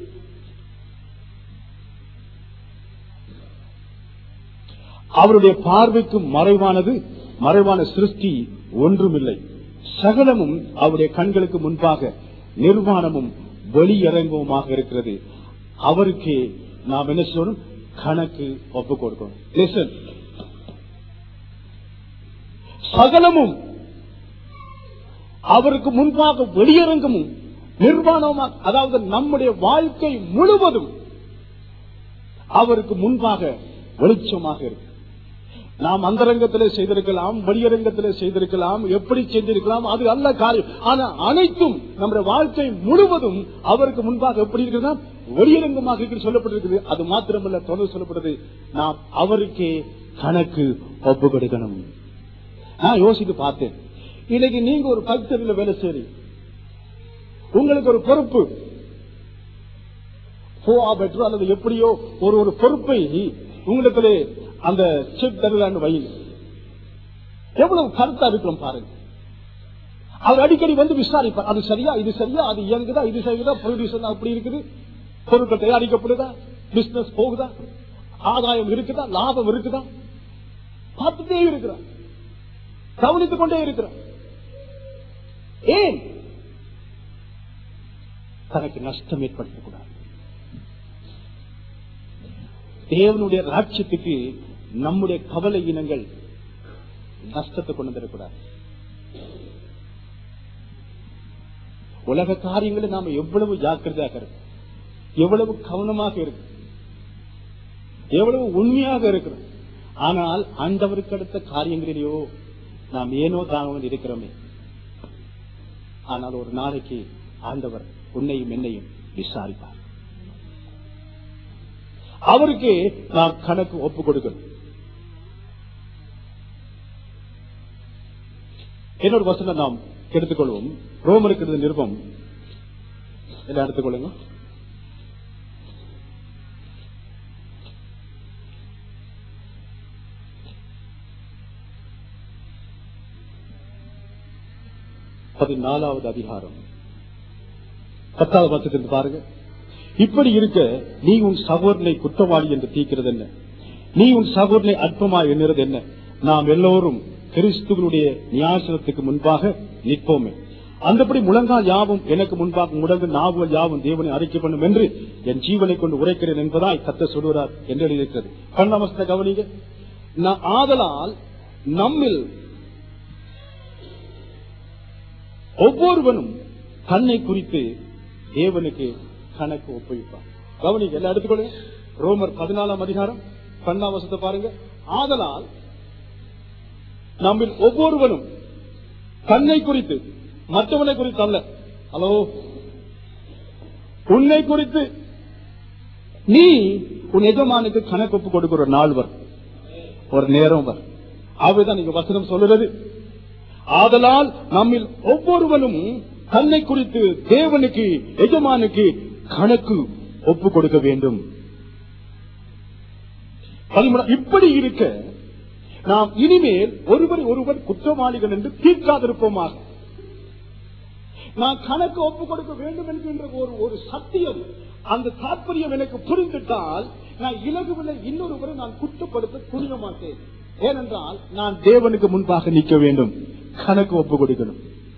அவருடைய பார்வைக்கு மறைவானது மறைவான சிருஷ்டி ஒன்றுமில்லை சகலமும் அவருடைய கண்களுக்கு முன்பாக நிர்வாணமும் வெளியரங்கவுமாக இருக்கிறது அவருக்கே நாம் என்ன செய்யணும் கணக்கு ஒப்பு கொடுக்கணும் Listen. சகலமும் அவருக்கு முன்பாக வெளியரங்கமும் நிர்வாணமாக அதாவது நம்முடைய வாழ்க்கை முழுவதும் அவருக்கு முன்பாக வெளிச்சமாக இருக்கு நாம் அந்தரங்கத்திலே செய்திருக்கலாம் வெளியரங்கத்திலே செய்திருக்கலாம் எப்படி செய்திருக்கலாம் அது அல்ல காரியம் ஆனா அனைத்தும் நம்முடைய வாழ்க்கை முழுவதும் அவருக்கு முன்பாக எப்படி இருக்குன்னா வெளியரங்கமாக இருக்கு சொல்லப்பட்டிருக்குது அது மாத்திரமல்ல தொடர்ந்து சொல்லப்படுது நாம் அவருக்கே கணக்கு ஒப்பு கொடுக்கணும் நான் யோசித்து பார்த்தேன் இன்னைக்கு நீங்க ஒரு ஃபேக்டரியில வேலை செய்றீங்க உங்களுக்கு ஒரு பொறுப்பு பெற்றோ அல்லது எப்படியோ ஒரு ஒரு பொறுப்பை உங்களுக்கு அந்த செக் தருகிறான்னு வைங்க எவ்வளவு கருத்தா இருக்கிறோம் பாருங்க அவர் அடிக்கடி வந்து விசாரிப்பார் அது சரியா இது சரியா அது இயங்குதா இது சரியா ப்ரொடியூசர் அப்படி இருக்குது பொருட்கள் தயாரிக்கப்படுதா பிசினஸ் போகுதா ஆதாயம் இருக்குதா லாபம் இருக்குதா பார்த்துட்டே இருக்கிறார் கவனித்துக் கொண்டே இருக்கிறார் ஏன் தனக்கு நஷ்டம் ஏற்படுத்தக்கூடாது தேவனுடைய ராட்சியத்துக்கு நம்முடைய கவலை இனங்கள் நஷ்டத்தை கொண்டு வந்துடக்கூடாது உலக காரியங்களை நாம எவ்வளவு ஜாக்கிரதையாக இருக்கு எவ்வளவு கவனமாக இருக்கு எவ்வளவு உண்மையாக இருக்கிறோம் ஆனால் ஆண்டவருக்கு அடுத்த காரியங்களிலேயோ நாம் ஏனோ தானோ இருக்கிறோமே ஆனால் ஒரு நாளைக்கு ஆண்டவர் உன்னையும் என்னையும் விசாரிப்பார் அவருக்கு நாம் கணக்கு ஒப்பு கொடுக்கணும் இன்னொரு வசனம் நாம் எடுத்துக்கொள்வோம் ரோமருக்கு நிருபம் எல்லாம் எடுத்துக்கொள்ளுங்க பதினாலாவது அதிகாரம் பத்தாவது வருஷத்திற்கு பாருங்க இப்படி இருக்க நீ உன் சகோதரனை குற்றவாளி என்று தீக்கிறது என்ன நீ உன் சகோதரனை அற்பமாய் எண்ணுறது என்ன நாம் எல்லோரும் கிறிஸ்துவனுடைய நியாசனத்துக்கு முன்பாக நிற்போமே அந்தபடி முழங்கால் யாவும் எனக்கு முன்பாக முடங்கு நாவுகள் யாவும் தேவனை அறிக்கை பண்ணும் என்று என் ஜீவனை கொண்டு உரைக்கிறேன் என்பதாய் கத்த சொல்கிறார் என்று எழுதியிருக்கிறது கண்ணமஸ்த கவனிங்க நான் ஆதலால் நம்மில் ஒவ்வொருவனும் தன்னை குறித்து தேவனுக்கு கணக்கு ஒப்புவிப்பார் கவனிங்க எல்லாம் எடுத்துக்கொள்ளுங்க ரோமர் பதினாலாம் அதிகாரம் பன்னாம் வசத்தை பாருங்க ஆதலால் நம்மில் ஒவ்வொருவனும் தன்னை குறித்து மற்றவனை குறித்து அல்ல ஹலோ உன்னை குறித்து நீ உன் எஜமானுக்கு கணக்கு ஒப்பு கொடுக்கிற நாள் வரும் ஒரு நேரம் வரும் ஆகவேதான் நீங்க வசனம் சொல்லுறது ஆதலால் நம்மில் ஒவ்வொருவனும் தன்னை குறித்து தேவனுக்கு எஜமானுக்கு கணக்கு ஒப்பு கொடுக்க வேண்டும் பதிமூணா- இப்படி இருக்க நாம் இனிமேல் ஒருவர் ஒருவர் குற்றவாளிகள் என்று தீர்க்காதிருப்போமாக நான் கணக்கு ஒப்பு கொடுக்க வேண்டும் என்கின்ற ஒரு ஒரு சத்தியம் அந்த தாற்பயம் எனக்கு புரிந்துட்டால் நான் இலகுவில்லை இன்னொருவரை நான் குற்றப்படுத்த துணிய மாட்டேன் ஏனென்றால் நான் தேவனுக்கு முன்பாக நிற்க வேண்டும் கணக்கு ஒப்பு கொடுக்கணும்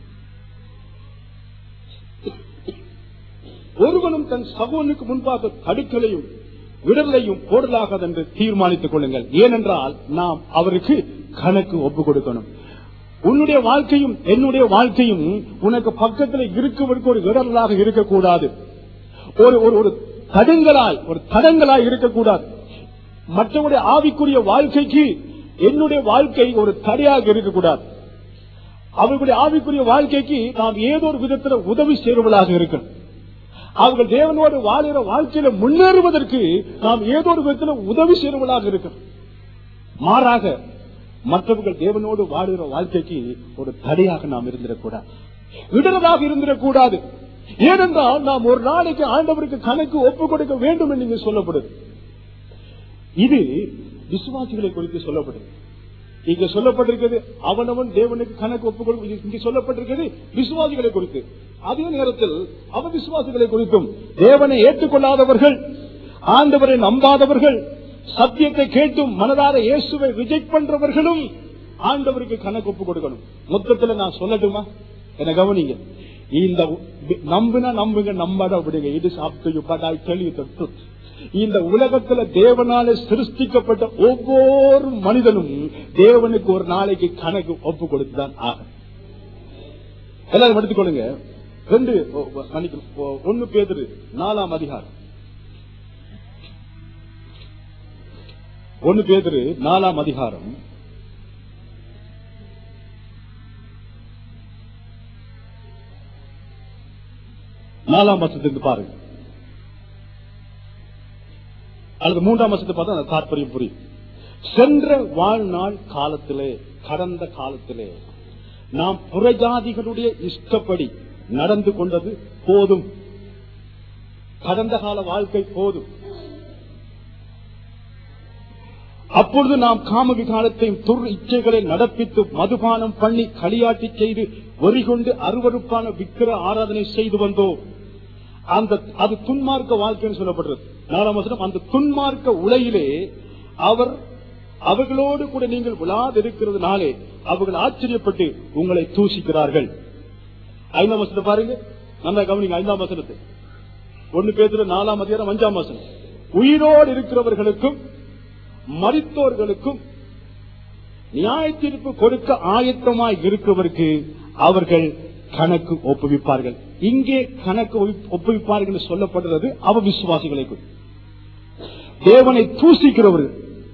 ஒருவனும் தன் சகோனுக்கு முன்பாக தடுக்கலையும் விடலையும் போடலாகாது என்று தீர்மானித்துக் கொள்ளுங்கள் ஏனென்றால் நாம் அவருக்கு கணக்கு ஒப்பு கொடுக்கணும் உன்னுடைய வாழ்க்கையும் என்னுடைய வாழ்க்கையும் உனக்கு பக்கத்தில் இருக்குவதற்கு ஒரு இடர்களாக இருக்கக்கூடாது ஒரு ஒரு ஒரு தடங்களாய் ஒரு தடங்களாய் இருக்கக்கூடாது மற்றவருடைய ஆவிக்குரிய வாழ்க்கைக்கு என்னுடைய வாழ்க்கை ஒரு தடையாக இருக்கக்கூடாது அவர்களுடைய ஆவிக்குரிய வாழ்க்கைக்கு நாம் ஏதோ ஒரு விதத்தில் உதவி செய்வர்களாக இருக்கணும் அவர்கள் தேவனோடு வாழுகிற வாழ்க்கையில முன்னேறுவதற்கு நாம் ஏதோ ஒரு விதத்தில் உதவி செய்வர்களாக இருக்கணும் மாறாக மற்றவர்கள் தேவனோடு வாழுகிற வாழ்க்கைக்கு ஒரு தடையாக நாம் இருந்திடக்கூடாது இடராக இருந்திடக்கூடாது ஏனென்றால் நாம் ஒரு நாளைக்கு ஆண்டவருக்கு கணக்கு ஒப்பு கொடுக்க வேண்டும் என்று இங்கு சொல்லப்படுது இது விசுவாசிகளை குறித்து சொல்லப்படுது இங்க சொல்லப்பட்டிருக்கிறது அவனவன் தேவனுக்கு கணக்கு ஒப்பு கொடு இங்க சொல்லப்பட்டிருக்கிறது விசுவாசிகளை குறித்து அதே நேரத்தில் அவ விசுவாசிகளை குறித்தும் தேவனை ஏற்றுக்கொள்ளாதவர்கள் ஆண்டவரை நம்பாதவர்கள் சத்தியத்தை கேட்டும் மனதார இயேசுவை ரிஜெக்ட் பண்றவர்களும் ஆண்டவருக்கு கணக்கு ஒப்பு கொடுக்கணும் மொத்தத்துல நான் சொல்லட்டுமா என கவனிங்க இந்த நம்புனா நம்புங்க நம்பாத விடுங்க இது சாப்பிட்டு but I tell you the truth. இந்த உலகத்துல தேவனால சிருஷ்டிக்கப்பட்ட ஒவ்வொரு மனிதனும் தேவனுக்கு ஒரு நாளைக்கு கணக்கு ஒப்பு கொடுத்துதான் ஆகும் எல்லாரும் எடுத்துக்கொள்ளுங்க ரெண்டு ஓ, ஓ, மன்னிக்கணும். ஓ, ஒண்ணு பேதுரு நாலாம் அதிகாரம் ஒண்ணு பேதுரு நாலாம் அதிகாரம் நாலாம் வருஷத்துக்கு பாருங்க அல்லது மூன்றாம் வருஷத்தை பார்த்தா அந்த தாற்பயம் புரியும் சென்ற வாழ்நாள் காலத்திலே கடந்த காலத்திலே நாம் புறஜாதிகளுடைய இஷ்டப்படி நடந்து கொண்டது போதும் கடந்த கால வாழ்க்கை போதும் அப்பொழுது நாம் காம விகாலத்தையும் துர் இச்சைகளை நடப்பித்து மதுபானம் பண்ணி களியாட்டி செய்து வெறிகொண்டு அருவருப்பான விக்கிர ஆராதனை செய்து வந்தோம் அந்த அது துன்மார்க்க வாழ்க்கைன்னு சொல்லப்படுறது நாலாம் வசனம் அந்த துன்மார்க்க உலையிலே அவர் அவர்களோடு கூட நீங்கள் விழாதிருக்கிறதுனாலே அவர்கள் ஆச்சரியப்பட்டு உங்களை தூசிக்கிறார்கள் ஐந்தாம் வசனத்தை பாருங்க நல்லா கவனிங்க ஐந்தாம் வசனத்தை ஒண்ணு பேத்துல நாலாம் அதிகாரம் அஞ்சாம் வசனம் உயிரோடு இருக்கிறவர்களுக்கும் மரித்தோர்களுக்கும் நியாய தீர்ப்பு கொடுக்க ஆயத்தமாய் இருக்கிறவருக்கு அவர்கள் கணக்கு ஒப்புவிப்பார்கள் இங்கே கணக்கு ஒப்பி- ஒப்புவிப்பார்கள் என்று சொல்லப்படுறது அவ விசுவாசிகளை குறித்து. தேவனை தூசிக்கிறவர்கள்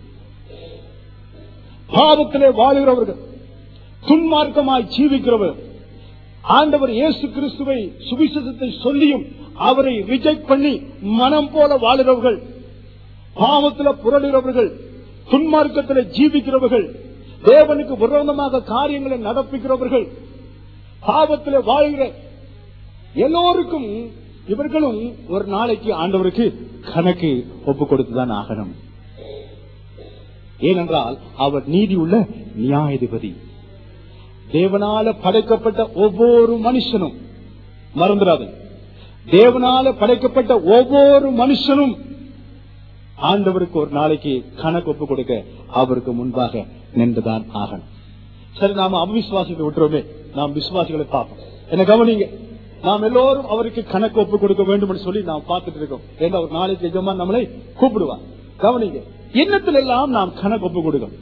பாவத்திலே வாழுகிறவர்கள் துன்மார்க்கமாய் ஜீவிக்கிறவர்கள் ஆண்டவர் இயேசு கிறிஸ்துவை சுவிசேஷத்தை சொல்லியும் அவரை ரிஜெக்ட் பண்ணி மனம் போல வாழுகிறவர்கள் பாவத்தில் புரளுகிறவர்கள் துன்மார்க்கத்தில் ஜீவிக்கிறவர்கள் தேவனுக்கு விரோதமாக காரியங்களை நடப்பிக்கிறவர்கள் பாவத்தில் வாழ்கிற எல்லோருக்கும் இவர்களும் ஒரு நாளைக்கு ஆண்டவருக்கு கணக்கு ஒப்பு கொடுத்துதான் ஆகணும் ஏனென்றால் அவர் நீதி உள்ள நியாயாதிபதி தேவனால படைக்கப்பட்ட ஒவ்வொரு மனுஷனும் மறந்துடாது தேவனால படைக்கப்பட்ட ஒவ்வொரு மனுஷனும் ஆண்டவருக்கு ஒரு நாளைக்கு கணக்கு ஒப்பு கொடுக்க அவருக்கு முன்பாக நின்றுதான் ஆகணும் சரி நாம அவிசுவாசத்தை விட்டுறோமே நாம் விசுவாசிகளை பார்ப்போம் என்ன கவனிங்க நாம் எல்லோரும் அவருக்கு கணக்கு ஒப்பு கொடுக்க வேண்டும் என்று சொல்லி நாம் பார்த்துட்டு இருக்கோம் ஏன்னா ஒரு நாளைக்கு எஜமா நம்மளை கூப்பிடுவார் கவனிங்க எண்ணத்தில் எல்லாம் நாம் கணக்கு ஒப்பு கொடுக்கணும்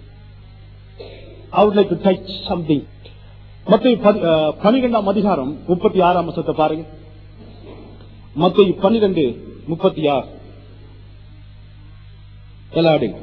I would like to touch something. மத்திய பனிரெண்டாம் அதிகாரம் முப்பத்தி ஆறாம் வருஷத்தை பாருங்க மத்திய பனிரெண்டு முப்பத்தி ஆறு எல்லாடுங்க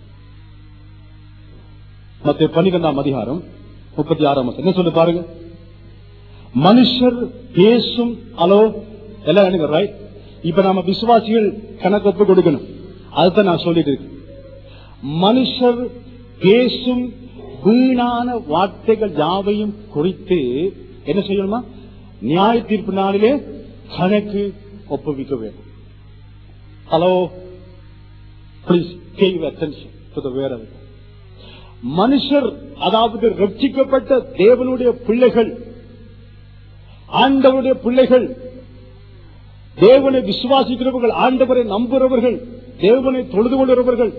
மத்திய பனிரெண்டாம் அதிகாரம் முப்பத்தி ஆறாம் வருஷம் என்ன சொல்லு பாருங்க மனுஷர் பேசும் அலோ எல்லாம் எனக்கு ரைட் இப்ப நாம விசுவாசிகள் கணக்கு ஒப்பு கொடுக்கணும் அதுதான் நான் சொல்லிட்டு இருக்கேன் மனுஷர் பேசும் வீணான வார்த்தைகள் யாவையும் குறித்து என்ன செய்யணுமா நியாய தீர்ப்பு நாளிலே கணக்கு ஒப்புவிக்க வேண்டும் hello please give attention to the word மனுஷர் அதாவது ரட்சிக்கப்பட்ட தேவனுடைய பிள்ளைகள் ஆண்டவருடைய பிள்ளைகள் தேவனை விசுவாசிக்கிறவர்கள் ஆண்டவரை நம்புகிறவர்கள் தேவனை தொழுது கொள்கிறவர்கள்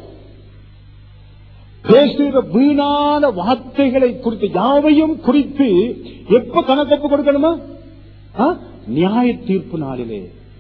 பேசுகிற வீணான வார்த்தைகளை குறித்து யாவையும் குறித்து எப்ப கணக்கப்பு கொடுக்கணுமா ஆ? நியாய தீர்ப்பு நாளிலே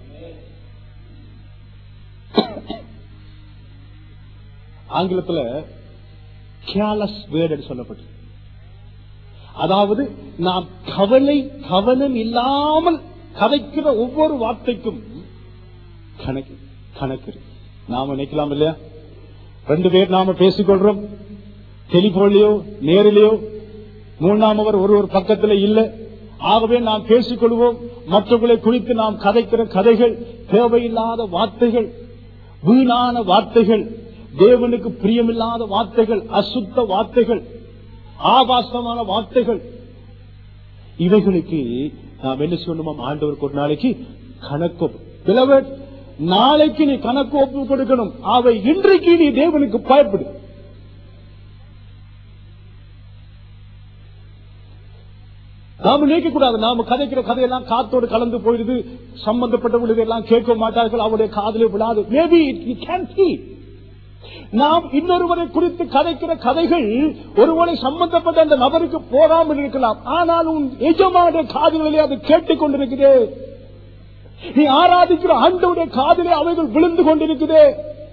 ஆங்கிலத்துல கேலஸ் வேர்டு சொல்லப்பட்டு அதாவது நாம் கவலை கவனம் இல்லாமல் கதைக்கிற ஒவ்வொரு வார்த்தைக்கும் கணக்கு கணக்கு இருக்கு நாம நினைக்கலாம் இல்லையா ரெண்டு பேர் நாம பேசிக்கொள்றோம் டெலிபோன்லயோ நேரிலேயோ மூணாமவர் ஒரு ஒரு பக்கத்துல இல்ல ஆகவே நாம் பேசிக்கொள்வோம் மற்றவர்களை குறித்து நாம் கதைக்கிற கதைகள் தேவையில்லாத வார்த்தைகள் வீணான வார்த்தைகள் தேவனுக்கு பிரியமில்லாத வார்த்தைகள் அசுத்த வார்த்தைகள் ஆபாசமான வார்த்தைகள் இவைகளுக்கு நாம் என்ன சொல்லணுமா ஆண்டவருக்கு ஒரு நாளைக்கு கணக்கு Beloved, நாளைக்கு நீ கணக்கு ஒப்பு கொடுக்கணும் அவை இன்றைக்கு நீ தேவனுக்கு பயப்படு நாம நினைக்க கூடாது நாம கதைக்கிற கதையெல்லாம் காத்தோடு கலந்து போயிடுது சம்பந்தப்பட்டவர்களுக்கு எல்லாம் கேட்க மாட்டார்கள் அவருடைய காதலே விழாது மேபி இட் கேன் see நாம் இன்னொருவரை குறித்து கதைக்கிற கதைகள் ஒருவரை சம்பந்தப்பட்ட அந்த நபருக்கு போகாமல் இருக்கலாம் ஆனால் உன் எஜமான காதுகளிலே அது கேட்டுக் கொண்டிருக்குதே நீ ஆராதிக்கிற ஆண்டவுடைய காதிலே அவைகள் விழுந்து கொண்டிருக்குதே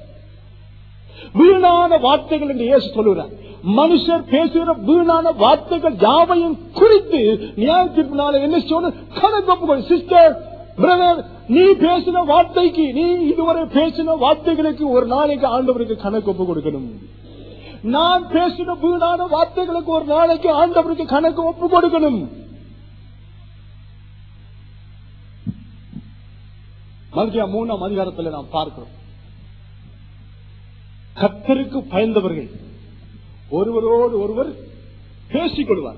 வீணான வார்த்தைகள் என்று இயேசு சொல்லுகிறார் மனுஷர் பேசுகிற வீணான வார்த்தைகள் யாவையும் குறித்து நியாயத்திற்கு என்ன சொன்ன கணக்கு சிஸ்டர் பிரதர் நீ பேசின வார்த்தைக்கு நீ இதுவரை பேசின வார்த்தைகளுக்கு ஒரு நாளைக்கு ஆண்டவருக்கு கணக்கு ஒப்பு கொடுக்கணும் நான் பேசின வீணான வார்த்தைகளுக்கு ஒரு நாளைக்கு ஆண்டவருக்கு கணக்கு ஒப்பு கொடுக்கணும் மல்கியா மூணாம் அதிகாரத்தில் நாம் பார்க்கிறோம் கத்தருக்கு பயந்தவர்கள் ஒருவரோடு ஒருவர் பேசிக் கொள்வார்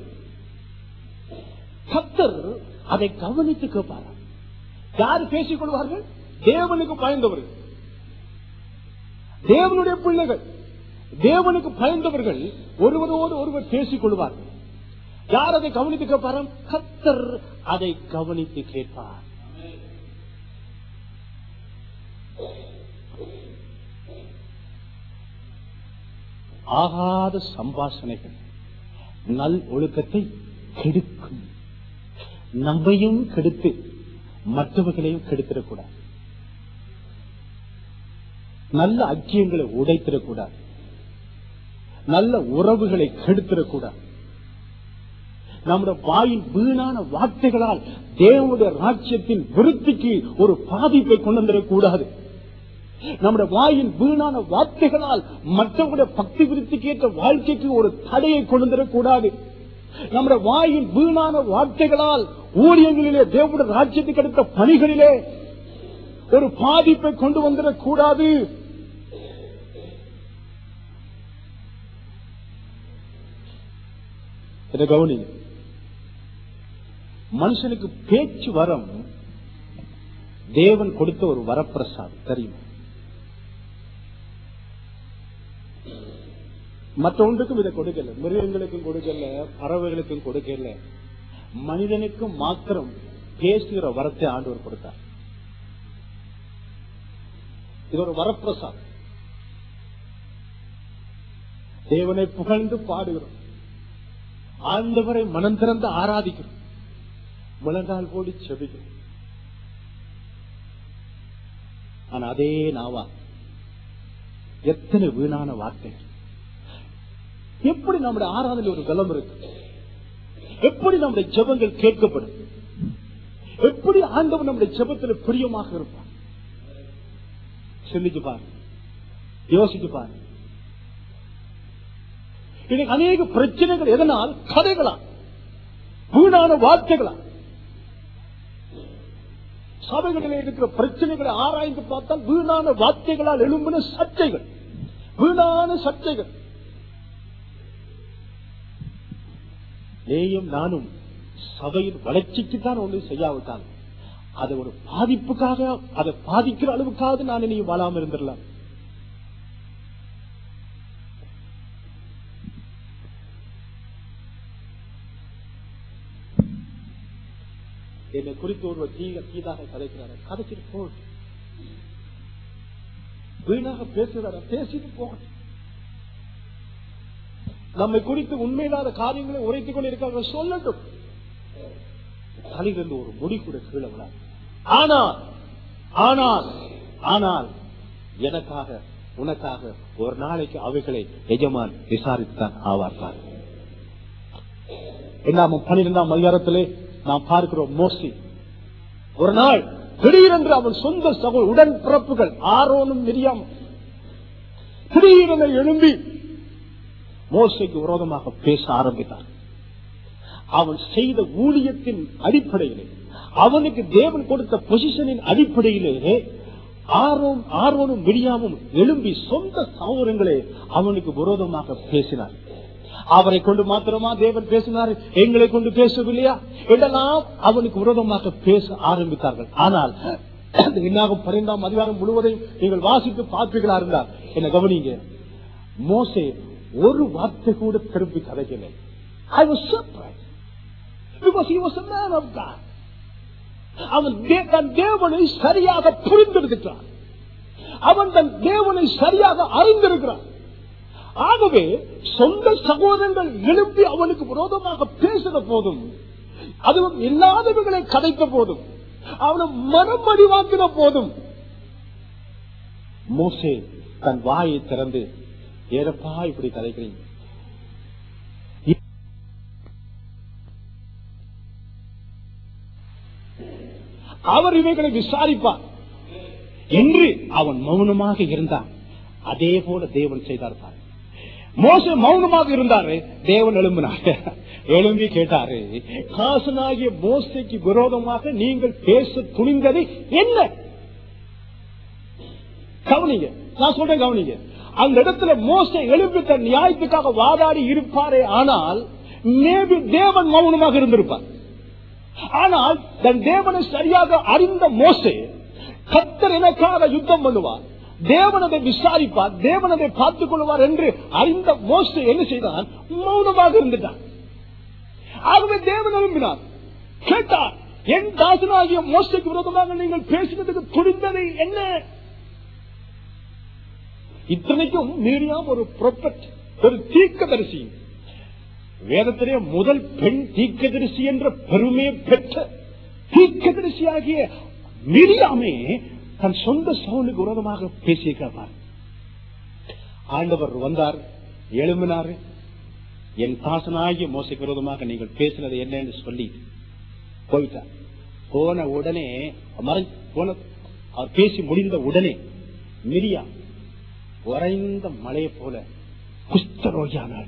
கத்தர் அதை கவனித்து கேட்பார் யார் பேசிக் கொள்வார்கள் தேவனுக்கு பயந்தவர்கள் தேவனுடைய பிள்ளைகள் தேவனுக்கு பயந்தவர்கள் ஒருவரோடு ஒருவர் பேசிக் கொள்வார்கள் யார் அதை கவனித்து கேட்பார் கத்தர் அதை கவனித்து கேட்பார் ஆகாத சம்பாஷணைகள் நல் ஒழுக்கத்தை கெடுக்கும் நம்மையும் கெடுத்து மற்றவர்களையும் கெடுத்திடக்கூடாது நல்ல ஐக்கியங்களை உடைத்திடக்கூடாது நல்ல உறவுகளை கெடுத்திடக்கூடாது நம்முடைய வாயின் வீணான வார்த்தைகளால் தேவனுடைய ராஜ்யத்தின் விருத்திக்கு ஒரு பாதிப்பை கொண்டு வந்துடக்கூடாது நம்முடைய வாயின் வீணான வார்த்தைகளால் மற்றவருடைய பக்தி விருத்திக்கு ஏற்ற வாழ்க்கைக்கு ஒரு தடையை கொண்டு வந்துடக்கூடாது நம்முடைய வாயின் வீணான வார்த்தைகளால் ஊழியங்களிலே தேவனுடைய ராஜ்யத்துக்கு அடுத்த பணிகளிலே ஒரு பாதிப்பை கொண்டு வந்துடக்கூடாது இதை கவனிங்க மனுஷனுக்கு பேச்சு வரம் தேவன் கொடுத்த ஒரு வரப்பிரசாதம் தெரியும் மற்றொன்றுக்கும் இதை கொடுக்கல மிருகங்களுக்கும் கொடுக்கல பறவைகளுக்கும் கொடுக்கல மனிதனுக்கும் மாத்திரம் பேசுகிற வரத்தை ஆண்டவர் கொடுத்தார் இது ஒரு வரப்பிரசாதம் தேவனை புகழ்ந்து பாடுகிறோம் ஆண்டவரை மனம் திறந்து ஆராதிக்கிறோம் முழங்கால் போடி செபிக்கிறோம் ஆனா அதே நாவா எத்தனை வீணான வார்த்தைகள் எப்படி நம்முடைய ஆராதனை ஒரு பலம் இருக்கு எப்படி நம்முடைய ஜெபங்கள் கேட்கப்படும் எப்படி ஆண்டவன் நம்முடைய ஜெபத்தில் பிரியமாக இருப்பான் சிந்திச்சு பாரு யோசிச்சு பாரு இன்னைக்கு அநேக பிரச்சனைகள் எதனால் கதைகளா வீணான வார்த்தைகளா சபைகளில் இருக்கிற பிரச்சனைகளை ஆராய்ந்து பார்த்தால் வீணான வார்த்தைகளால் எழும்பின சர்ச்சைகள் வீணான சர்ச்சைகள் நீயும் நானும் சபையின் வளர்ச்சிக்கு தான் ஒன்று செய்யாவிட்டால் அது ஒரு பாதிப்புக்காக அதை பாதிக்கிற அளவுக்காவது நான் நீ வாழாம இருந்திரலாம் என்னை குறித்து ஒருவர் தீக தீதாக கதைக்கிறார் கதைச்சிட்டு போகட்டும் வீணாக பேசுகிறார பேசிட்டு போகட்டும் நம்மை குறித்து உண்மையில்லாத காரியங்களை உரைத்துக் கொண்டிருக்காங்க சொல்லட்டும் தலையிலிருந்து ஒரு முடி கூட கீழே விடாது ஆனால் ஆனால் ஆனால் எனக்காக உனக்காக ஒரு நாளைக்கு அவைகளை எஜமான் விசாரித்துத்தான் ஆவார்கள் என்னாம பன்னிரெண்டாம் அதிகாரத்திலே நாம் பார்க்கிறோம் மோசி ஒரு நாள் திடீரென்று அவன் சொந்த சகோதர உடன் பிறப்புகள் ஆரோனும் மிரியாம் திடீரென எழும்பி மோசைக்கு விரோதமாக பேச ஆரம்பித்தார் அவன் செய்த ஊழியத்தின் அடிப்படையிலே அவனுக்கு தேவன் கொடுத்த பொசிஷனின் அடிப்படையிலே ஆரோன் ஆரோனும் மிரியாமும் எழும்பி சொந்த சகோதரங்களே அவனுக்கு விரோதமாக பேசினார் அவரை கொண்டு மாத்திரமா தேவன் பேசினார் எங்களை கொண்டு பேசவில்லையா என்றெல்லாம் அவனுக்கு விரோதமாக பேச ஆரம்பித்தார்கள் ஆனால் என்னாகும் பரிந்தாம் அதிகாரம் முழுவதையும் நீங்கள் வாசித்து பார்ப்பீர்களா இருந்தார் என்ன கவனிங்க மோசே ஒரு வார்த்தை கூட திருப்பி கதைக்கலை I was surprised because he was a man of God. அவன் தே- தன் தேவனை சரியாக புரிந்திருக்கிறான் அவன் தன் தேவனை சரியாக அறிந்திருக்கிறான் ஆகவே சொந்த சகோதரங்கள் எழுப்பி அவனுக்கு விரோதமாக பேசின போதும் அதுவும் இல்லாதவர்களை கதைத்த போதும் அவனை மனம் அடிவாக்கின போதும் மோசே தன் வாயை திறந்து ஏறப்பா இப்படி கதைக்கிறீங்க அவர் இவைகளை விசாரிப்பார் என்று அவன் மௌனமாக இருந்தான் அதே போல தேவன் செய்தார் பாரு. மோசே மௌனமாக இருந்தாரு தேவன் எழும்பினார் எழும்பி கேட்டாரு காசனாகிய மோசைக்கு விரோதமாக நீங்கள் பேச துணிந்தது என்ன கவனிங்க நான் சொல்றேன் கவனிங்க அந்த இடத்துல மோசை எழுப்பி தன் நியாயத்துக்காக வாதாடி இருப்பாரே ஆனால் மேபி தேவன் மௌனமாக இருந்திருப்பார் ஆனால் தன் தேவனை சரியாக அறிந்த மோசே கத்தர் எனக்காக யுத்தம் பண்ணுவார் தேவனதை விசாரிப்பார் தேவனதை பார்த்துக் கொள்வார் என்று அறிந்த மோசே என்ன செய்தான் மௌனமாக இருந்துட்டான் ஆகவே தேவன் எழுப்பினார் கேட்டார் என் தாசனாகிய மோசைக்கு விரோதமாக நீங்கள் பேசினதுக்கு துணிந்தது என்ன இத்தனைக்கும் மீறியாம் ஒரு ப்ரொபட் ஒரு தீர்க்கதரிசி வேதத்திலே முதல் பெண் தீர்க்கதரிசி என்ற பெருமையை பெற்ற தீர்க்கதரிசியாகிய மிரியாமே தன் சொந்த சவுனுக்கு விரோதமாக பேசியிருக்கிறார் ஆண்டவர் வந்தார் எழும்பினார் என் தாசனாகிய மோசைக்கு விரோதமாக நீங்கள் பேசினது என்னன்னு சொல்லி போயிட்டார் போன உடனே மறை போன அவர் பேசி முடிந்த உடனே மிரியா உறைந்த மலையை போல குஷ்டரோகியானாள்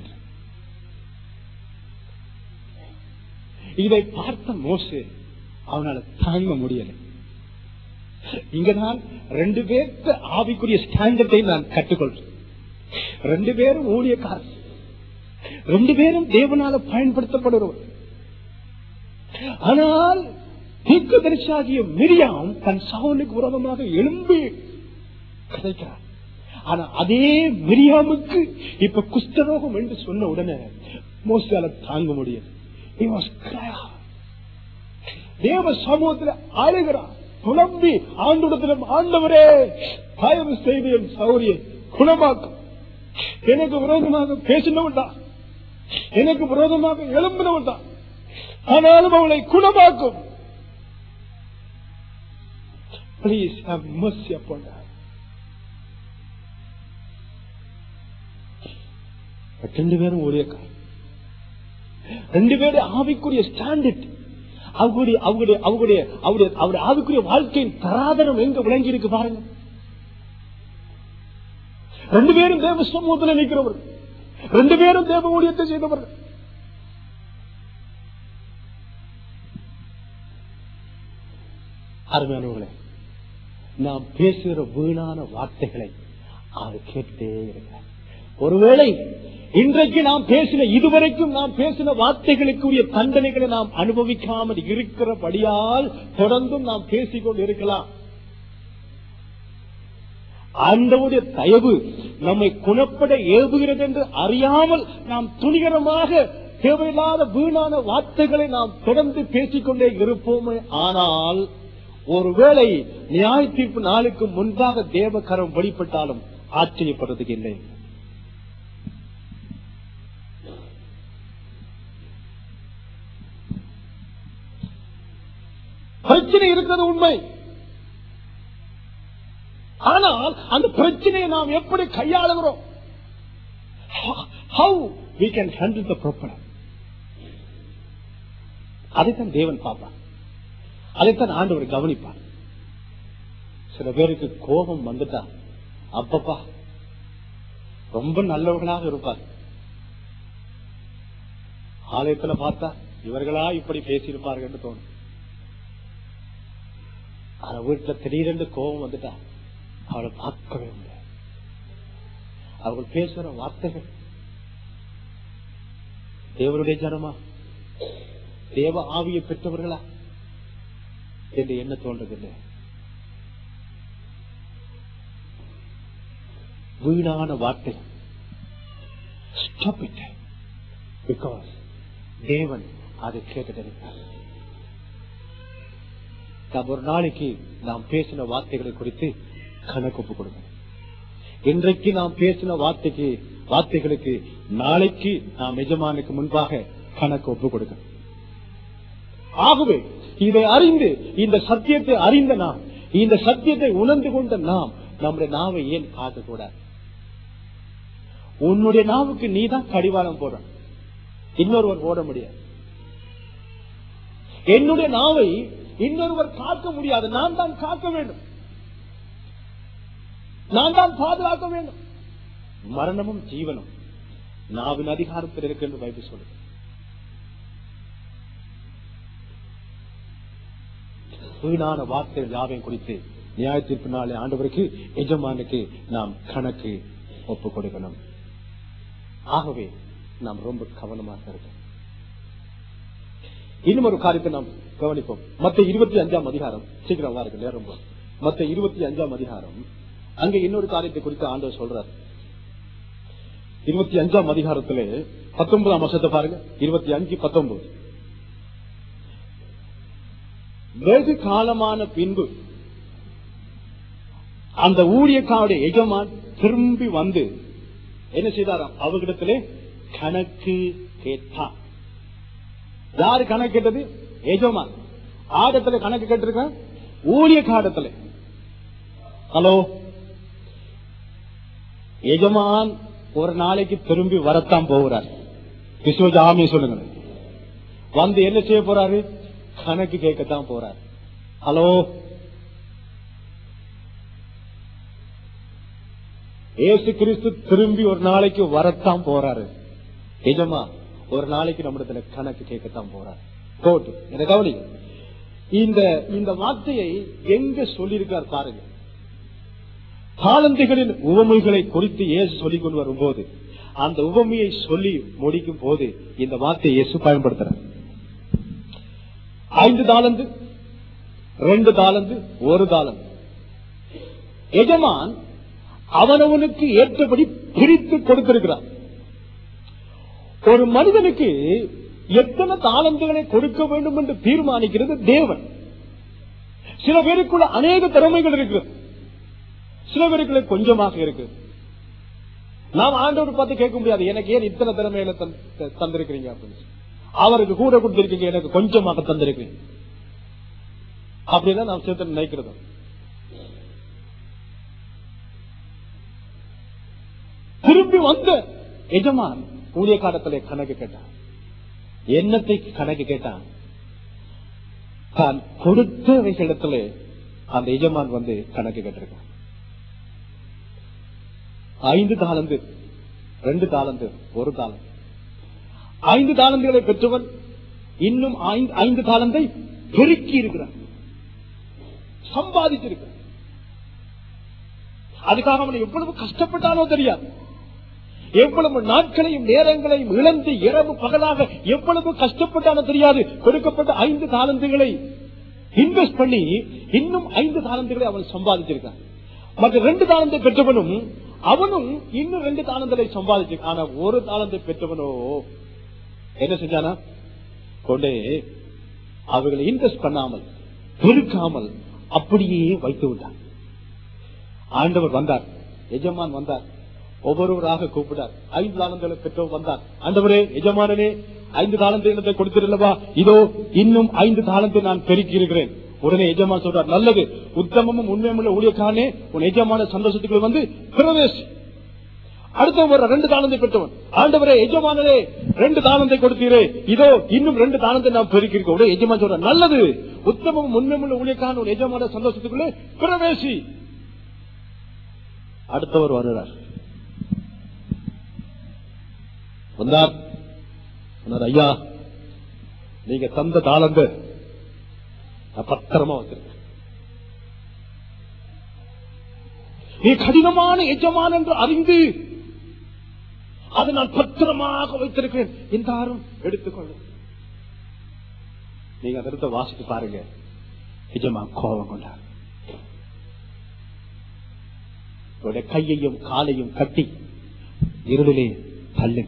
இதை பார்த்த மோசு அவனால தாங்க முடியல இங்கதான் ரெண்டு பேர்த்த ஆவிக்குரிய ஸ்டாண்டர்டை நான் கற்றுக்கொள்றேன் ரெண்டு பேரும் ஊழியக்காரர் ரெண்டு பேரும் தேவனால பயன்படுத்தப்படுறவர் ஆனால் தீர்க்கதரிசியாகிய மிரியாம் தன் சவுனுக்கு விரோதமாக எழும்பி கதைக்கிறார் ஆனா அதே மிரியாமுக்கு இப்ப குஷ்டரோகம் என்று சொன்ன உடனே மோசால தாங்க முடியாது He was crying out. தேவ சமூகத்தில் அழுகிறார் புலம்பி ஆண்டுடத்திலும் ஆண்டவரே தயவு செய்து என் சௌரியை குணமாக்கும் எனக்கு விரோதமாக பேசினவன் தான் எனக்கு விரோதமாக எழும்பினவன் தான் ஆனாலும் அவளை குணமாக்கும் Please have mercy upon her. ரெண்டு பேரும் ஊழியக்காரர் ரெண்டு பேரும் ஆவிக்குரிய ஸ்டாண்டர்ட் அவங்களுடைய அவங்களுடைய அவங்களுடைய அவருடைய அவருடைய ஆவிக்குரிய வாழ்க்கையின் தராதரம் எங்க விளங்கி இருக்கு பாருங்க ரெண்டு பேரும் தேவ சமூகத்தில் நிற்கிறவர் ரெண்டு பேரும் தேவ ஊழியத்தை செய்தவர்கள் அருமையானவர்களே நாம் பேசுகிற வீணான வார்த்தைகளை அவர் கேட்டே இருக்கிறார் ஒருவேளை இன்றைக்கு நாம் பேசின இதுவரைக்கும் நாம் பேசின வார்த்தைகளுக்குரிய தண்டனைகளை நாம் அனுபவிக்காமல் இருக்கிறபடியால் தொடர்ந்தும் நாம் பேசிக்கொண்டு இருக்கலாம் ஆண்டவுடைய தயவு நம்மை குணப்பட ஏவுகிறது என்று அறியாமல் நாம் துணிகரமாக தேவையில்லாத வீணான வார்த்தைகளை நாம் தொடர்ந்து பேசிக்கொண்டே இருப்போமே ஆனால் ஒருவேளை நியாய தீர்ப்பு நாளுக்கு முன்பாக தேவகரம் வெளிப்பட்டாலும் ஆச்சரியப்படுறதுக்கு இல்லை பிரச்சனை இருக்கிறது உண்மை ஆனால் அந்த பிரச்சனையை நாம் எப்படி கையாளுகிறோம் how we can handle the problem அதைத்தான் தேவன் பார்ப்பார் அதைத்தான் ஆண்டவர் கவனிப்பார் சில பேருக்கு கோபம் வந்துட்டா அப்பப்பா ரொம்ப நல்லவர்களாக இருப்பார் ஆலயத்துல பார்த்தா இவர்களா இப்படி பேசியிருப்பார்கள் என்று தோணும் ஆனா வீட்டுல திடீரென்று கோபம் வந்துட்டா அவளை பார்க்கவே முடியாது அவர்கள் பேசுற வார்த்தைகள் தேவனுடைய ஜனமா தேவ ஆவியை பெற்றவர்களா என்று என்ன தோன்றதில்லை வீணான வார்த்தை ஸ்டாப் இட் பிகாஸ் தேவன் அதை கேட்டுட்டார் நாம் ஒரு நாளைக்கு நாம் பேசின வார்த்தைகளை குறித்து கணக்கு ஒப்பு கொடுக்கணும் இன்றைக்கு நாம் பேசின வார்த்தைக்கு வார்த்தைகளுக்கு நாளைக்கு நாம் எஜமானுக்கு முன்பாக கணக்கு ஒப்பு கொடுக்கணும் ஆகவே இதை அறிந்து இந்த சத்தியத்தை அறிந்த நாம் இந்த சத்தியத்தை உணர்ந்து கொண்ட நாம் நம்முடைய நாவை ஏன் காக்கக்கூடாது உன்னுடைய நாவுக்கு நீ தான் கடிவாளம் போடுற இன்னொருவர் போட முடியாது என்னுடைய நாவை இன்னொருவர் காக்க முடியாது நான் தான் காக்க வேண்டும் நான் தான் பாதுகாக்க வேண்டும் மரணமும் ஜீவனும் நாவின் அதிகாரத்தில் இருக்கு என்று பைபிள் சொல்லுது வீணான வார்த்தைகள் யாவையும் குறித்து நியாயத்திற்கு நாளே ஆண்டவருக்கு எஜமானுக்கு நாம் கணக்கு ஒப்பு கொடுக்கணும் ஆகவே நாம் ரொம்ப கவனமாக இருக்கணும் இன்னும் ஒரு காரியத்தை நாம் கவனிப்போம் மத்த இருபத்தி அஞ்சாம் அதிகாரம் சீக்கிரம் வாருங்க நேரம் போதும். மத்த இருபத்தி அஞ்சாம் அதிகாரம் அங்க இன்னொரு காரியத்தை குறித்து ஆண்டவர் சொல்றார் இருபத்தி அஞ்சாம் அதிகாரத்திலே பத்தொன்பதாம் வருஷத்தை பாருங்க இருபத்தி அஞ்சு பத்தொன்பது வெகு காலமான பின்பு அந்த ஊழியக்காருடைய எஜமான் திரும்பி வந்து என்ன செய்தாராம் அவர்களிடத்திலே கணக்கு கேட்டார் யாரு கணக்கு கேட்டது எஜமான் ஆடத்துல கணக்கு கேட்டிருக்க ஊழிய காடத்துல ஹலோ எஜமான் ஒரு நாளைக்கு திரும்பி வரத்தான் போகிறார் கிறிஸ்துவ ஆமே சொல்லுங்க வந்து என்ன செய்ய போறாரு கணக்கு கேட்கத்தான் போறார் ஹலோ ஏசு கிறிஸ்து திரும்பி ஒரு நாளைக்கு வரத்தான் போறாரு எஜமா ஒரு நாளைக்கு நம்மிடத்துல கணக்கு கேட்கத்தான் போறாரு போட்டு என்ன கவனிங்க இந்த இந்த வார்த்தையை எங்க சொல்லியிருக்கார் பாருங்க தாளந்துகளின் உவமைகளை குறித்து இயேசு சொல்லிக் கொண்டு வரும்போது அந்த உவமையை சொல்லி முடிக்கும் போது இந்த வார்த்தையை இயேசு பயன்படுத்துறார் ஐந்து தாளந்து ரெண்டு தாளந்து ஒரு தாளந்து எஜமான் அவனவனுக்கு ஏற்றபடி பிரித்து கொடுத்திருக்கிறார் ஒரு மனிதனுக்கு எத்தனை தாளந்துகளை கொடுக்க வேண்டும் என்று தீர்மானிக்கிறது தேவன் சில பேருக்குள்ள அநேக திறமைகள் இருக்கிறது சில பேருக்குள்ள கொஞ்சமாக இருக்கு நாம் ஆண்டவர் பார்த்து கேட்க முடியாது எனக்கு ஏன் இத்தனை திறமைகளை தந்து- தந்திருக்கிறீங்க அப்படின்னு சொல்லி. அவருக்கு கூட கொடுத்திருக்கீங்க எனக்கு கொஞ்சமாக தந்திருக்கீங்க அப்படிதான் நாம் சேர்த்து நினைக்கிறது திரும்பி வந்த எஜமான் ஊழிய காலத்திலே கணக்கு கேட்டான் என்னத்தை கணக்கு கேட்டான் தான் கொடுத்தவைகளிடத்திலே அந்த எஜமான் வந்து கணக்கு கேட்டிருக்கான் ஐந்து தாளந்து ரெண்டு தாளந்து ஒரு தாளந்து ஐந்து தாளந்துகளை பெற்றவன் இன்னும் ஐந்து- ஐந்து தாளந்தை பெருக்கி இருக்கிறான் சம்பாதிச்சிருக்கிறான் அதுக்காக அவன் எவ்வளவு கஷ்டப்பட்டானோ தெரியாது எவ்வளவு நாட்களையும் நேரங்களையும் இழந்து இரவு பகலாக எவ்வளவு கஷ்டப்பட்டானோ தெரியாது கொடுக்கப்பட்ட ஐந்து தாளந்துகளை இன்வெஸ்ட் பண்ணி இன்னும் ஐந்து தாளந்துகளை அவன் சம்பாதிச்சிருக்கான் மற்ற ரெண்டு தாளந்தை பெற்றவனும் அவனும் இன்னும் ரெண்டு தாளங்களை சம்பாதிச்சிருக்கான் ஆனா ஒரு தாளந்தை பெற்றவனோ என்ன செஞ்சானா கொண்டே அவர்களை இன்வெஸ்ட் பண்ணாமல் பெருக்காமல் அப்படியே வைத்து விட்டான் ஆண்டவர் வந்தார் எஜமான் வந்தார் ஒவ்வொருவராக கூப்பிட்டார் ஐந்து தாளங்களை பெற்றோர் வந்தார் ஆண்டவரே எஜமானனே ஐந்து தாளந்தை கொடுத்திருந்தவா இதோ இன்னும் ஐந்து தாளந்தை நான் பெருக்கி இருக்கிறேன் உடனே எஜமான் சொல்றார் நல்லது உத்தமமும் உண்மையுமுள்ள ஊழியக்காரனே உன் எஜமான சந்தோஷத்துக்கு வந்து பிரவேசி அடுத்த ஒரு ரெண்டு தாளந்தை பெற்றவன் ஆண்டவரே எஜமானரே ரெண்டு தாளந்தை கொடுத்தீரே இதோ இன்னும் ரெண்டு தாளந்தை நான் பெருக்கி இருக்கோம் உடனே எஜமான் சொல்ற நல்லது உத்தமமும் உண்மையுமுள்ள ஊழியக்காரன் உன் எஜமான சந்தோஷத்துக்குள்ளே பிரவேசி அடுத்தவர் வருகிறார் வந்தார் சொன்னார் ஐயா நீங்க தந்த தாளந்து நான் பத்திரமா வச்சிருக்கேன் நீ கடினமான எஜமான் என்று அறிந்து அதை நான் பத்திரமாக வைத்திருக்கிறேன் எல்லாரும் எடுத்துக்கொள்ளும் நீங்க அந்த இடத்தை வாசித்து பாருங்க எஜமான் கோபம் கொண்டார் அவருடைய கையையும் காலையும் கட்டி இருளிலே தள்ளு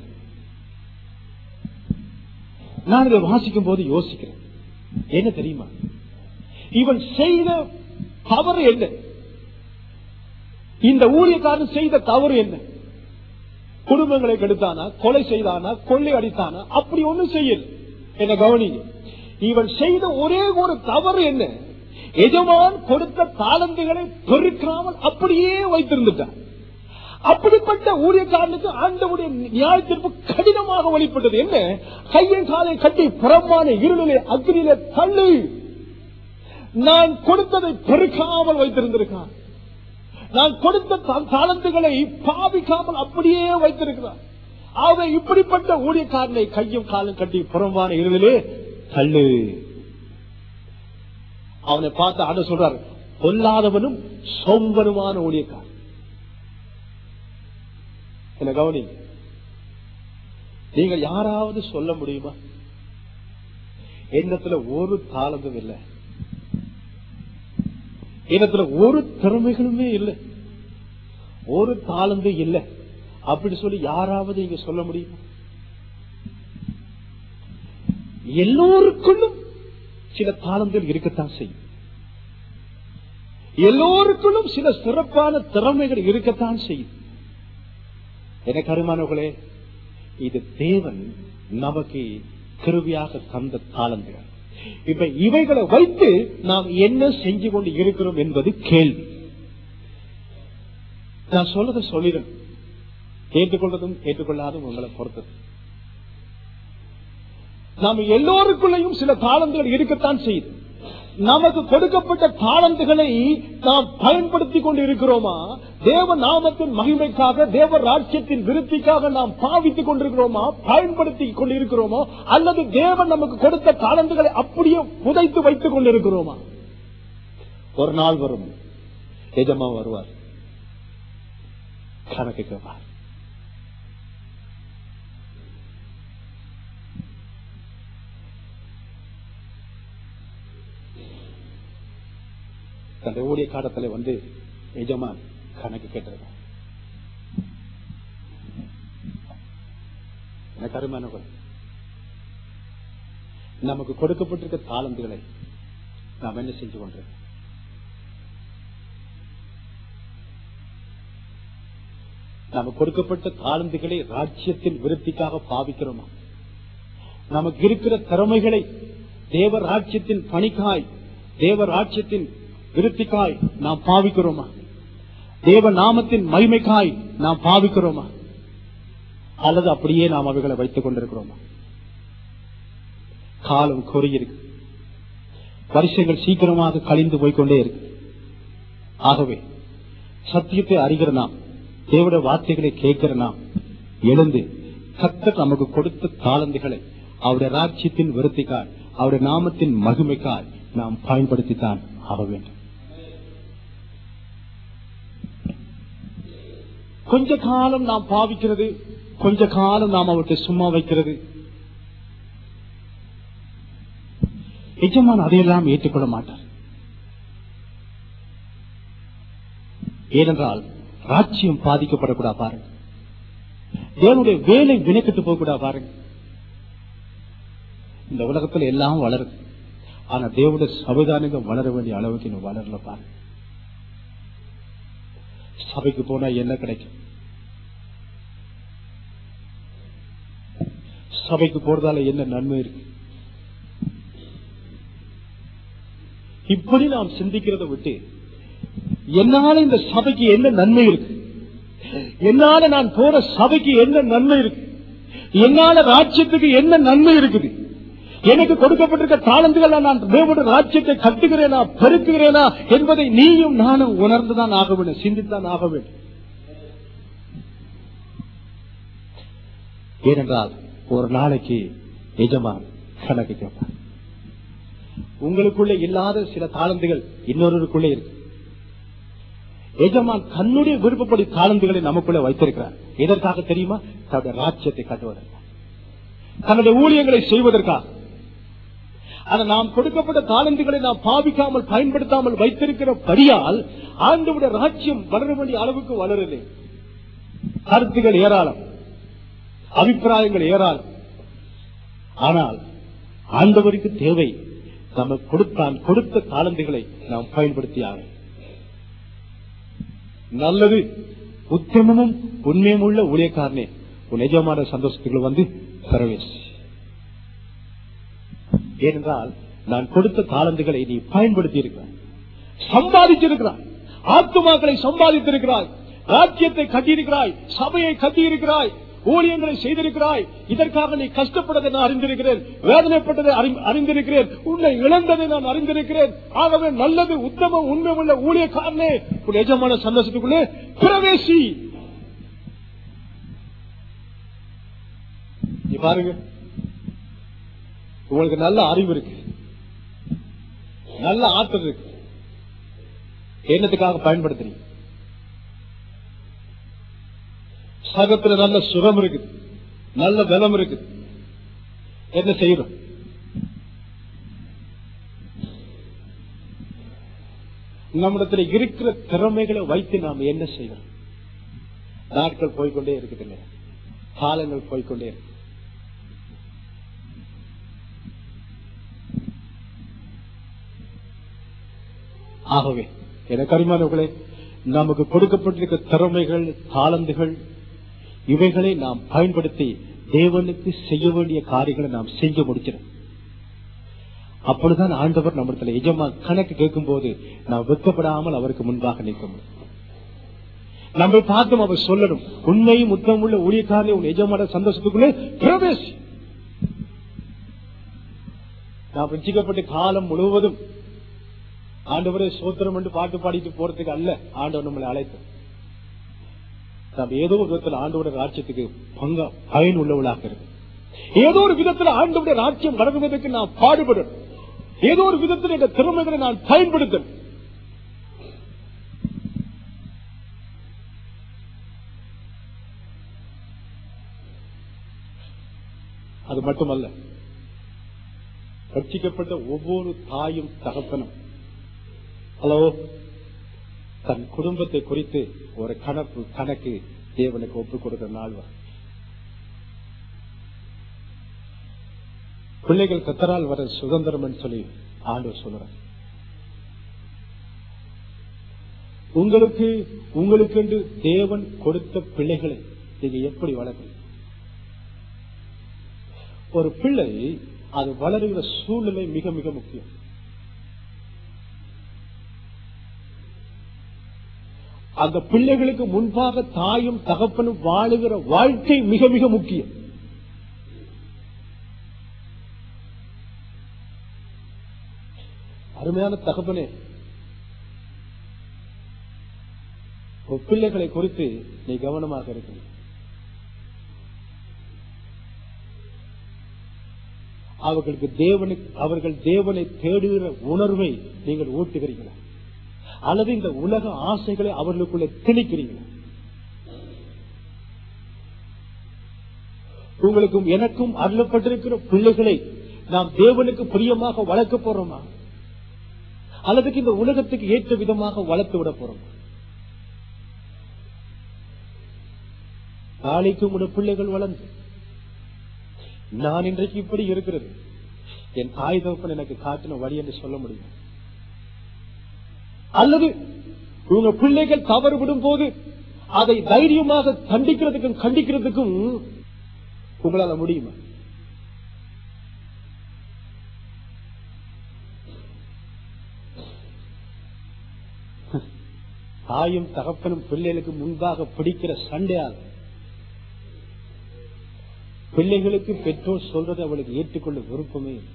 நான் இதை வாசிக்கும் போது யோசிக்கிறேன் என்ன தெரியுமா இவன் செய்த தவறு என்ன இந்த ஊழியக்காரன் செய்த தவறு என்ன குடும்பங்களை கெடுத்தானா கொலை செய்தானா கொள்ளை அடித்தானா அப்படி ஒண்ணும் செய்யல என்ன கவனிங்க இவன் செய்த ஒரே ஒரு தவறு என்ன எஜமான் கொடுத்த தாளந்துகளை பெருக்காமல் அப்படியே வைத்திருந்துட்டான் அப்படிப்பட்ட ஊழியக்காரனுக்கு ஆண்டவுடைய நியாய தீர்ப்பு கடினமாக வெளிப்பட்டது என்ன கையின் காலை கட்டி புறமான இருளிலே அக்னியிலே தள்ளு நான் கொடுத்ததை பெருக்காமல் வைத்திருந்திருக்கான் நான் கொடுத்த தா- தாளந்துகளை பாவிக்காமல் அப்படியே வைத்திருக்கிறான் அவன் இப்படிப்பட்ட ஊழியக்காரனை கையும் காலும் கட்டி புறம்பான இருளிலே தள்ளு அவனை பார்த்து ஆண்டு சொல்றாரு பொல்லாதவனும் சோம்பனுமான ஊழியக்காரன் என்ன கவனி நீங்கள் யாராவது சொல்ல முடியுமா என்னத்துல ஒரு தாளந்தும் இல்லை என்னத்துல ஒரு திறமைகளுமே இல்லை ஒரு தாளந்து இல்லை அப்படி சொல்லி யாராவது இங்க சொல்ல முடியுமா எல்லோருக்குள்ளும் சில தாளங்கள் இருக்கத்தான் செய்யும் எல்லோருக்குள்ளும் சில சிறப்பான திறமைகள் இருக்கத்தான் செய்யும் எனக்கு அருமானவர்களே இது தேவன் நமக்கு கிருவியாக தந்த தாளந்துகள் இப்ப இவைகளை வைத்து நாம் என்ன செஞ்சு கொண்டு இருக்கிறோம் என்பது கேள்வி நான் சொல்றதை சொல்லிடும் கேட்டுக்கொள்றதும் கேட்டுக்கொள்ளாதும் உங்களை பொறுத்தது நாம் எல்லோருக்குள்ளேயும் சில தாளந்துகள் இருக்கத்தான் செய்யுது நமக்கு கொடுக்கப்பட்ட தாளந்துகளை நாம் பயன்படுத்திக் கொண்டு இருக்கிறோமா தேவ நாமத்தின் மகிமைக்காக தேவ ராஜ்யத்தின் விருத்திக்காக நாம் பாவித்துக் கொண்டிருக்கிறோமா பயன்படுத்திக் கொண்டு இருக்கிறோமோ அல்லது தேவன் நமக்கு கொடுத்த தாளந்துகளை அப்படியே புதைத்து வைத்துக் கொண்டிருக்கிறோமா ஒரு நாள் வரும் எஜமா வருவார் கணக்கு கேட்பார் தன்னுடைய ஊழிய காலத்துல வந்து எஜமான் கணக்கு கேட்டிருக்கான் எனக்கு அருமையானவர்கள் நமக்கு கொடுக்கப்பட்டிருக்க தாளந்துகளை நாம் என்ன செஞ்சு கொண்டிருக்கோம் நமக்கு கொடுக்கப்பட்ட தாளந்துகளை ராஜ்யத்தின் விருத்திக்காக பாவிக்கிறோமா நமக்கு இருக்கிற திறமைகளை தேவ ராஜ்யத்தின் பணிக்காய் தேவ ராஜ்யத்தின் விருத்திக்காய் நாம் பாவிக்கிறோமா தேவ நாமத்தின் மகிமைக்காய் நாம் பாவிக்கிறோமா அல்லது அப்படியே நாம் அவைகளை வைத்துக் கொண்டிருக்கிறோமா காலம் கொறியிருக்கு வருஷங்கள் சீக்கிரமாக கழிந்து போய்க்கொண்டே இருக்கு ஆகவே சத்தியத்தை அறிகிற நாம் தேவட வார்த்தைகளை கேட்கிற நாம் எழுந்து கத்தர் நமக்கு கொடுத்த தாளந்துகளை அவருடைய ராஜ்யத்தின் விருத்திக்காய் அவருடைய நாமத்தின் மகிமைக்காய் நாம் பயன்படுத்தித்தான் ஆக வேண்டும் கொஞ்ச காலம் நாம் பாவிக்கிறது கொஞ்ச காலம் நாம் அவற்றை சும்மா வைக்கிறது எஜமான் அதையெல்லாம் ஏற்றுக்கொள்ள மாட்டார் ஏனென்றால் ராஜ்யம் பாதிக்கப்படக்கூடாது பாருங்க தேவனுடைய வேலை வினைக்கிட்டு போகக்கூடாது பாருங்க இந்த உலகத்துல எல்லாம் வளருது ஆனா தேவனுடைய சபைதானங்க வளர வேண்டிய அளவுக்கு இன்னும் வளரல பாருங்க சபைக்கு போனா என்ன கிடைக்கும் சபைக்கு போறதால என்ன நன்மை இருக்கு இப்படி நாம் சிந்திக்கிறத விட்டு என்னால இந்த சபைக்கு என்ன நன்மை இருக்கு என்னால நான் போற சபைக்கு என்ன நன்மை இருக்கு என்னால ராஜ்யத்துக்கு என்ன நன்மை இருக்குது எனக்கு கொடுக்கப்பட்டிருக்க தாளந்துகள் நான் தேவனுடைய ராஜ்யத்தை கட்டுகிறேனா பெருக்குகிறேனா என்பதை நீயும் நானும் உணர்ந்துதான் ஆக வேண்டும் சிந்தித்தான் ஆக வேண்டும் ஏனென்றால் ஒரு நாளைக்கு எஜமான் கணக்கு கேட்பார் உங்களுக்குள்ள இல்லாத சில தாளந்துகள் இன்னொருக்குள்ளே இருக்கு எஜமான் தன்னுடைய விருப்பப்படி தாளந்துகளை நமக்குள்ள வைத்திருக்கிறார் எதற்காக தெரியுமா தன்னுடைய ராஜ்யத்தை கட்டுவதற்காக தன்னுடைய ஊழியங்களை செய்வதற்காக ஆனா நாம் கொடுக்கப்பட்ட தாளந்துகளை நாம் பாவிக்காமல் பயன்படுத்தாமல் வைத்திருக்கிறபடியால் ஆண்டவுடைய ராஜ்யம் வளர வேண்டிய அளவுக்கு வளரலை கருத்துகள் ஏராளம் அபிப்பிராயங்கள் ஏராளம் ஆனால் ஆண்டவருக்கு தேவை நம்ம கொடுத்தான் கொடுத்த தாளந்துகளை நாம் பயன்படுத்தி ஆகணும் நல்லது உத்தமமும் உண்மையும் உள்ள ஊழியக்காரனே உன் நிஜமான சந்தோஷத்துக்குள்ள வந்து பிரவேசி ஏனென்றால் நான் கொடுத்த தாளந்துகளை நீ பயன்படுத்தி இருக்கிறாய் சம்பாதிச்சிருக்கிறாய் ஆத்துமாக்களை சம்பாதித்திருக்கிறாய் ராஜ்யத்தை கட்டியிருக்கிறாய் சபையை கட்டியிருக்கிறாய் ஊழியங்களை செய்திருக்கிறாய் இதற்காக நீ கஷ்டப்பட்டதை நான் அறிந்திருக்கிறேன் வேதனைப்பட்டதை அறி- அறிந்திருக்கிறேன் உன்னை இழந்ததை நான் அறிந்திருக்கிறேன் ஆகவே நல்லது உத்தமம் உண்மை உள்ள ஊழியக்காரனே உன் எஜமான சந்தோஷத்துக்குள்ளே பிரவேசி நீ பாருங்க உங்களுக்கு நல்ல அறிவு இருக்கு நல்ல ஆற்றல் இருக்கு என்னத்துக்காக பயன்படுத்துறீங்க சகத்துல நல்ல சுகம் இருக்குது நல்ல பலம் இருக்குது என்ன செய்யறோம் நம்மிடத்துல இருக்கிற திறமைகளை வைத்து நாம் என்ன செய்யறோம் நாட்கள் போய்க்கொண்டே இருக்குது இல்லையா காலங்கள் போய்க்கொண்டே இருக்கு ஆகவே எனக்கு அருமானவர்களே நமக்கு கொடுக்கப்பட்டிருக்க திறமைகள் தாளந்துகள் இவைகளை நாம் பயன்படுத்தி தேவனுக்கு செய்ய வேண்டிய காரியங்களை நாம் செய்ய முடிக்கிறோம் அப்பொழுதுதான் ஆண்டவர் நம்மிடத்துல எஜமா கணக்கு கேட்கும் போது நாம் வெட்கப்படாமல் அவருக்கு முன்பாக நிற்க முடியும் நம்மை பார்த்தும் அவர் சொல்லணும் உண்மையும் உத்தமும் உள்ள ஊழியக்காரனை உன் எஜமான சந்தோஷத்துக்குள்ளே பிரவேசி நாம் ரசிக்கப்பட்ட காலம் முழுவதும் ஆண்டவரே சோத்திரம் என்று பாட்டு பாடிட்டு போறதுக்கு அல்ல ஆண்டவர் நம்மளை அழைத்தார் நாம் ஏதோ ஒரு விதத்தில் ஆண்டோட ராஜ்யத்துக்கு பங்க பயன் உள்ளவளாக இருக்கு ஏதோ ஒரு விதத்தில் ஆண்டோட ராஜ்யம் வழங்குவதற்கு நான் பாடுபடும் ஏதோ ஒரு விதத்தில் இந்த திறமைகளை நான் பயன்படுத்தணும் அது மட்டுமல்ல ரட்சிக்கப்பட்ட ஒவ்வொரு தாயும் தகப்பனும் ஹலோ தன் குடும்பத்தை குறித்து ஒரு கணக்கு கணக்கு தேவனுக்கு ஒப்புக் கொடுக்கிற நாள் வரும் பிள்ளைகள் கத்தரால் வர சுதந்திரம் என்று சொல்லி ஆண்டவர் சொல்றார் உங்களுக்கு உங்களுக்கு தேவன் கொடுத்த பிள்ளைகளை நீங்க எப்படி வளர்க்கணும் ஒரு பிள்ளை அது வளருகிற சூழ்நிலை மிக மிக முக்கியம் அந்த பிள்ளைகளுக்கு முன்பாக தாயும் தகப்பனும் வாழுகிற வாழ்க்கை மிக மிக முக்கியம் அருமையான தகப்பனே உன் பிள்ளைகளை குறித்து நீ கவனமாக இருக்கணும் அவர்களுக்கு தேவனுக்கு அவர்கள் தேவனை தேடுகிற உணர்வை நீங்கள் ஊட்டுகிறீர்களா அல்லது இந்த உலக ஆசைகளை அவர்களுக்குள்ளே திணிக்கிறீங்களா உங்களுக்கும் எனக்கும் அருளப்பட்டிருக்கிற பிள்ளைகளை நாம் தேவனுக்கு பிரியமாக வளர்க்க போறோமா அல்லது இந்த உலகத்துக்கு ஏற்ற விதமாக வளர்த்து விட போறோம் நாளைக்கு உங்களுடைய பிள்ளைகள் வளர்ந்து நான் இன்றைக்கு இப்படி இருக்கிறது என் தாய் தகப்பன் எனக்கு காட்டின வழி என்று சொல்ல முடியும் அல்லது உங்க பிள்ளைகள் தவறு விடும் போது அதை தைரியமாக தண்டிக்கிறதுக்கும் கண்டிக்கிறதுக்கும் உங்களால முடியுமா தாயும் தகப்பனும் பிள்ளைகளுக்கு முன்பாக பிடிக்கிற சண்டையால் பிள்ளைகளுக்கு பெற்றோர் சொல்றதை அவளுக்கு ஏற்றுக்கொள்ள விருப்பமே இல்லை.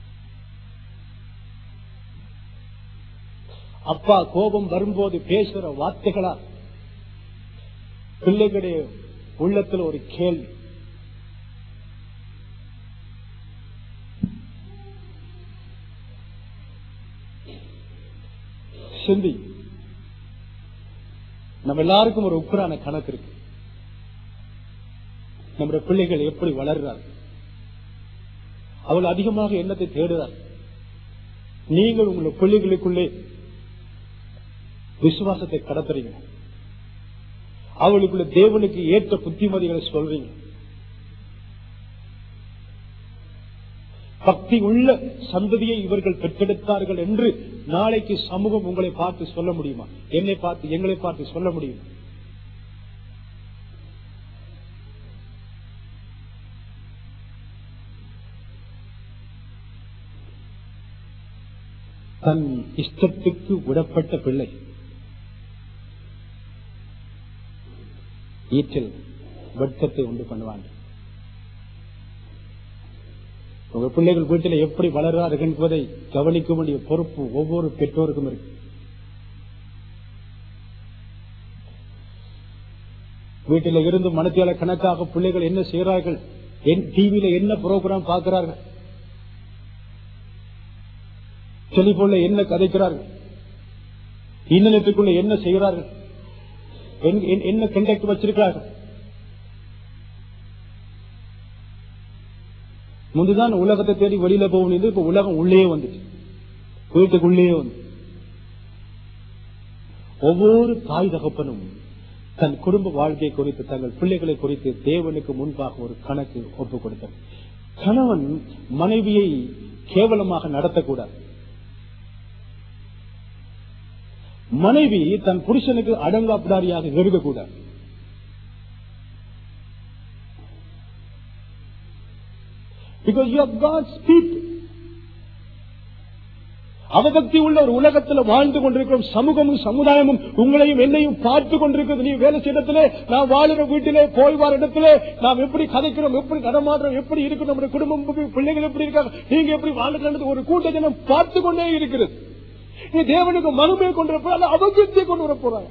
அப்பா கோபம் வரும்போது பேசுற வார்த்தைகளா பிள்ளைகளுடைய உள்ளத்துல ஒரு கேள்வி சிந்தி நம்ம எல்லாருக்கும் ஒரு உக்கரான கணக்கு இருக்கு நம்முடைய பிள்ளைகள் எப்படி வளர்றார் அவள் அதிகமாக எண்ணத்தை தேடுறார் நீங்கள் உங்களுடைய பிள்ளைகளுக்குள்ளே விசுவாசத்தை கடத்துறீங்க அவளுக்குள்ள தேவனுக்கு ஏற்ற புத்திமதிகளை சொல்றீங்க பக்தி உள்ள சந்ததியை இவர்கள் பெற்றெடுத்தார்கள் என்று நாளைக்கு சமூகம் உங்களை பார்த்து சொல்ல முடியுமா என்னை பார்த்து எங்களை பார்த்து சொல்ல முடியுமா தன் இஷ்டத்துக்கு விடப்பட்ட பிள்ளை ஈற்றில் வெட்கத்தை உண்டு பண்ணுவாங்க உங்க பிள்ளைகள் வீட்டில் எப்படி வளர்றார்கள் என்பதை கவனிக்க வேண்டிய பொறுப்பு ஒவ்வொரு பெற்றோருக்கும் இருக்கு வீட்டில் இருந்து மனத்தியால கணக்காக பிள்ளைகள் என்ன செய்கிறார்கள் டிவியில என்ன ப்ரோக்ராம் பார்க்கிறார்கள் டெலிபோன்ல என்ன கதைக்கிறார்கள் இன்டர்நெட்டுக்குள்ள என்ன செய்கிறார்கள் என்- என்- என்ன கண்டக்ட் வச்சிருக்கிறார்கள் முந்துதான் உலகத்தை தேடி வெளியில போக வேண்டியது இப்ப உலகம் உள்ளே வந்துச்சு வீட்டுக்குள்ளே வந்து ஒவ்வொரு தாய் தகப்பனும் தன் குடும்ப வாழ்க்கை குறித்து தங்கள் பிள்ளைகளை குறித்து தேவனுக்கு முன்பாக ஒரு கணக்கு ஒப்புக் கொடுத்தார் கணவன் மனைவியை கேவலமாக நடத்தக்கூடாது மனைவி தன் புருஷனுக்கு அடங்காப்பிடாரியாக இருக்கக்கூடாது because you are God's people. அவபக்தி உள்ள ஒரு உலகத்துல வாழ்ந்து கொண்டிருக்கிறோம் சமூகமும் சமுதாயமும் உங்களையும் என்னையும் பார்த்து கொண்டிருக்கிறது நீ வேலை செய்ய இடத்திலே நான் வாழுற வீட்டிலே போய் வார இடத்திலே நாம் எப்படி கதைக்கிறோம் எப்படி நடமாடுறோம் எப்படி இருக்கு நம்முடைய குடும்பம் எப்படி, பிள்ளைகள் எப்படி இருக்காங்க நீங்க எப்படி வாழ்றது ஒரு கூட்ட ஜனம் பார்த்து கொண்டே இருக்கிறது நீ தேவனுக்கு மனுமை கொண்டு வர போறாங்க அவபக்தியை கொண்டு வர போறாங்க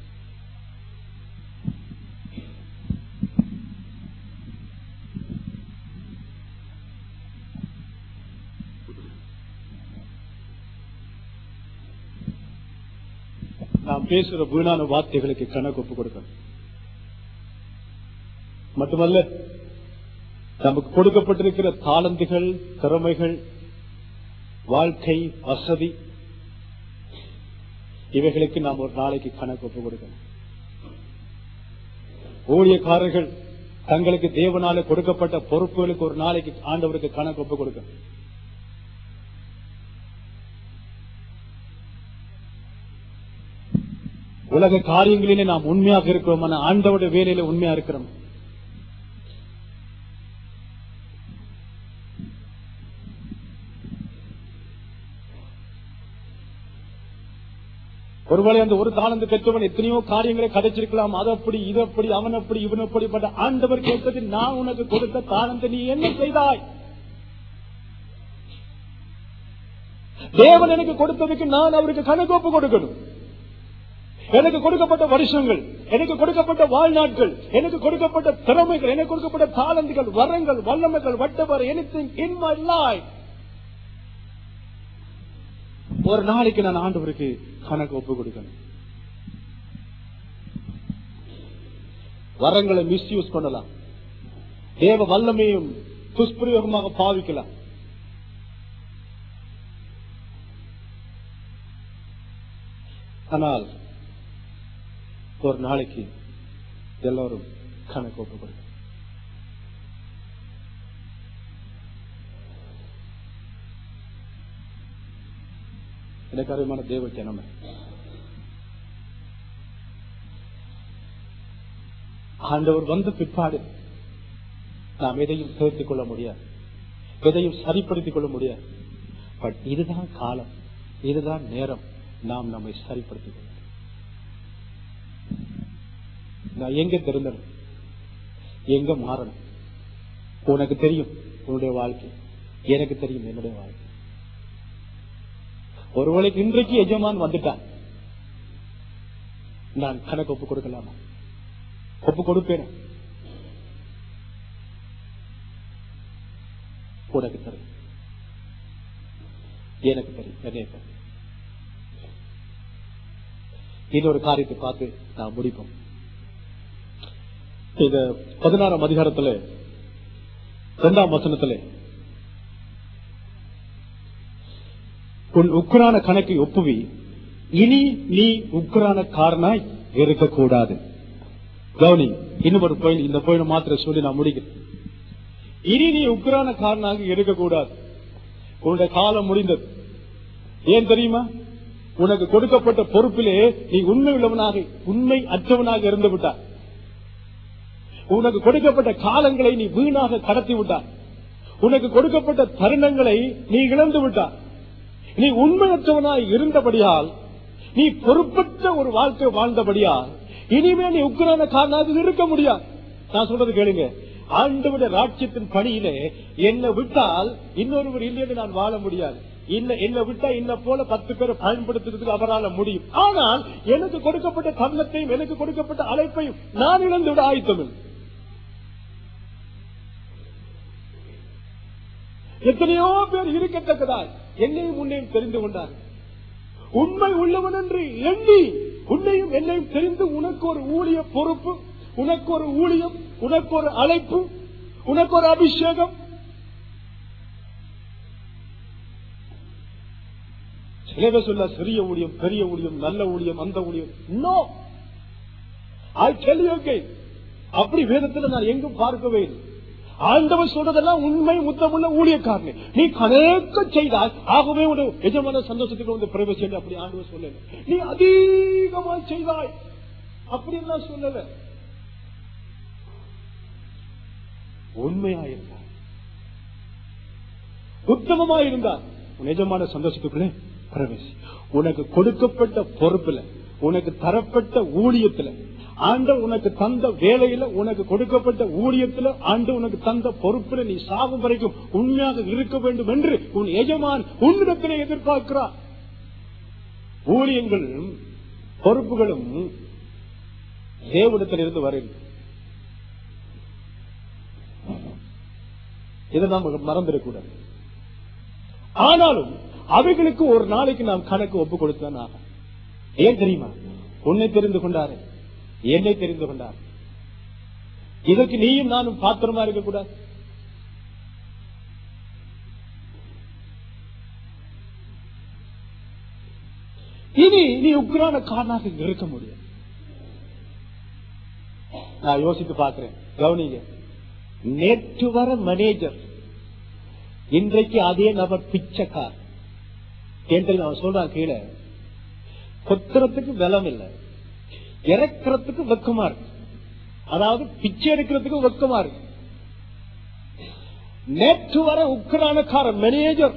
நாம் பேசுற வீணான வார்த்தைகளுக்கு கணக்கு ஒப்பு கொடுக்கணும் மட்டுமல்ல நமக்கு கொடுக்கப்பட்டிருக்கிற தாளந்துகள் திறமைகள் வாழ்க்கை வசதி இவைகளுக்கு நாம் ஒரு நாளைக்கு கணக்கு ஒப்பு கொடுக்கணும் ஊழியக்காரர்கள் தங்களுக்கு தேவனால கொடுக்கப்பட்ட பொறுப்புகளுக்கு ஒரு நாளைக்கு ஆண்டவருக்கு கணக்கு ஒப்பு கொடுக்கணும் உலக காரியங்களிலே நாம் உண்மையாக இருக்கிறோம் ஆனா ஆண்டவருடைய வேலையில உண்மையா இருக்கிறோம் ஒருவேளை அந்த ஒரு தாளந்து பெற்றவன் எத்தனையோ காரியங்களை கதைச்சிருக்கலாம் அது அப்படி இது அப்படி அவன் அப்படி இவன் அப்படி பட் ஆண்டவர் கேட்டது நான் உனக்கு கொடுத்த தாளந்து நீ என்ன செய்தாய் தேவன் எனக்கு கொடுத்ததுக்கு நான் அவருக்கு கணக்கோப்பு கொடுக்கணும் எனக்கு கொடுக்கப்பட்ட வருஷங்கள் எனக்கு கொடுக்கப்பட்ட வாழ்நாட்கள் எனக்கு கொடுக்கப்பட்ட திறமைகள் எனக்கு கொடுக்கப்பட்ட தாளந்துகள் வரங்கள் வல்லமைகள் வட்டவர் எனிதிங் இன் மை லைஃப் ஒரு நாளைக்கு நான் ஆண்டவருக்கு கணக்கு ஒப்பு கொடுக்கணும் வரங்களை மிஸ்யூஸ் பண்ணலாம் தேவ வல்லமையும் துஷ்பிரயோகமாக பாவிக்கலாம் ஆனால் ஒரு நாளைக்கு எல்லாரும் கணக்கு ஒப்பு கொடுக்கணும் எனக்கு அருமையான தேவ ஜனமே ஆண்டவர் வந்த பிற்பாடு நாம் எதையும் சேர்த்துக் கொள்ள முடியாது எதையும் சரிப்படுத்திக் கொள்ள முடியாது பட் இதுதான் காலம் இதுதான் நேரம் நாம் நம்மை சரிப்படுத்திக் கொள்ள நான் எங்க திருந்தணும் எங்க மாறணும் உனக்கு தெரியும் உன்னுடைய வாழ்க்கை எனக்கு தெரியும் என்னுடைய வாழ்க்கை ஒருவேளைக்கு இன்றைக்கு எஜமான் வந்துட்டான் நான் கணக்கு ஒப்பு கொடுக்கலாமா ஒப்பு கொடுப்பேன் உனக்கு தெரியும் எனக்கு தெரியும் என்னைய தெரியும் இது ஒரு காரியத்தை பார்த்து நான் முடிப்போம் இது பதினாறாம் அதிகாரத்துல இரண்டாம் வசனத்துல உன் உக்ரான கணக்கை ஒப்புவி இனி நீ உக்ரான காரனாய் இருக்கக்கூடாது கவனி இன்னும் ஒரு பாயிண்ட் இந்த பாயிண்ட் மாத்திரம் சொல்லி நான் முடிக்கிறேன் இனி நீ உக்ரான காரனாக இருக்கக்கூடாது உன்னுடைய காலம் முடிந்தது ஏன் தெரியுமா உனக்கு கொடுக்கப்பட்ட பொறுப்பிலே நீ உண்மை உள்ளவனாக உண்மை அற்றவனாக இருந்து விட்டார் உனக்கு கொடுக்கப்பட்ட காலங்களை நீ வீணாக கடத்தி விட்டார் உனக்கு கொடுக்கப்பட்ட தருணங்களை நீ இழந்து விட்டார் நீ உண்மையற்றவனாய் இருந்தபடியால் நீ பொறுப்பற்ற ஒரு வாழ்க்கை வாழ்ந்தபடியால் இனிமே நீ உக்ரான காரணாக இருக்க முடியாது நான் சொல்றது கேளுங்க ஆண்டவுடைய ராட்சியத்தின் பணியிலே என்னை விட்டால் இன்னொருவர் இல்லைன்னு நான் வாழ முடியாது இன்ன என்னை விட்டா என்ன போல பத்து பேரை பயன்படுத்துறதுக்கு அவரால் முடியும் ஆனால் எனக்கு கொடுக்கப்பட்ட தருணத்தையும் எனக்கு கொடுக்கப்பட்ட அழைப்பையும் நான் இழந்து விட ஆயத்தமில்லை எத்தனையோ பேர் இருக்கத்தக்கதாய் என்னையும் உன்னையும் தெரிந்து கொண்டார் உண்மை உள்ளவன் என்று எண்ணி உன்னையும் என்னையும் தெரிந்து உனக்கு ஒரு ஊழிய பொறுப்பு உனக்கு ஒரு ஊழியம் உனக்கு ஒரு அழைப்பு உனக்கு ஒரு அபிஷேகம் சில பேர் சொல்ல சிறிய ஊழியம் பெரிய ஊழியம் நல்ல ஊழியம் அந்த ஊழியம் நோ ஐ டெல் யூ அப்படி வேதத்துல நான் எங்கும் பார்க்கவே இல்லை ஆண்டவர் சொல்றதெல்லாம் உண்மை முத்தமுள்ள ஊழியக்காரன் நீ கணக்க செய்தால் ஆகவே ஒரு எஜமான சந்தோஷத்துக்கு வந்து பிரவேசி அப்படி ஆண்டவர் சொல்லல நீ அதிகமா செய்தாய் அப்படி எல்லாம் சொல்லல உண்மையா இருந்தார் உத்தமமா இருந்தார் உன் எஜமான சந்தோஷத்துக்குள்ளே பிரவேசி உனக்கு கொடுக்கப்பட்ட பொறுப்புல உனக்கு தரப்பட்ட ஊழியத்துல ஆண்டு உனக்கு தந்த வேலையில உனக்கு கொடுக்கப்பட்ட ஊழியத்துல ஆண்டு உனக்கு தந்த பொறுப்புல நீ சாகும் வரைக்கும் உண்மையாக இருக்க வேண்டும் என்று உன் எஜமான் உன்னிடத்திலே எதிர்பார்க்கிறார் ஊழியங்களும் பொறுப்புகளும் தேவனிடத்திலிருந்து வருகிறது இதை நாம் மறந்துடக்கூடாது ஆனாலும் அவைகளுக்கு ஒரு நாளைக்கு நாம் கணக்கு ஒப்பு கொடுத்தான் ஆகும் ஏன் தெரியுமா உன்னை தெரிந்து கொண்டாரு என்னை தெரிந்து கொண்டார் இதற்கு நீயும் நானும் பாத்திரமா இருக்கக்கூடாது இனி நீ உக்ரான காரணாக இருக்க முடியும் நான் யோசித்து பார்க்கிறேன் கவனிங்க நேற்று வர மேனேஜர் இன்றைக்கு அதே நபர் பிச்சைக்கார் என்று நான் சொல்றான் கீழே கொத்துறதுக்கு பலம் இல்லை இறக்கிறதுக்கு வெக்கமா இருக்கு அதாவது பிச்சை எடுக்கிறதுக்கு வெக்கமா இருக்கு நேற்று வர உக்ரானக்கார மேனேஜர்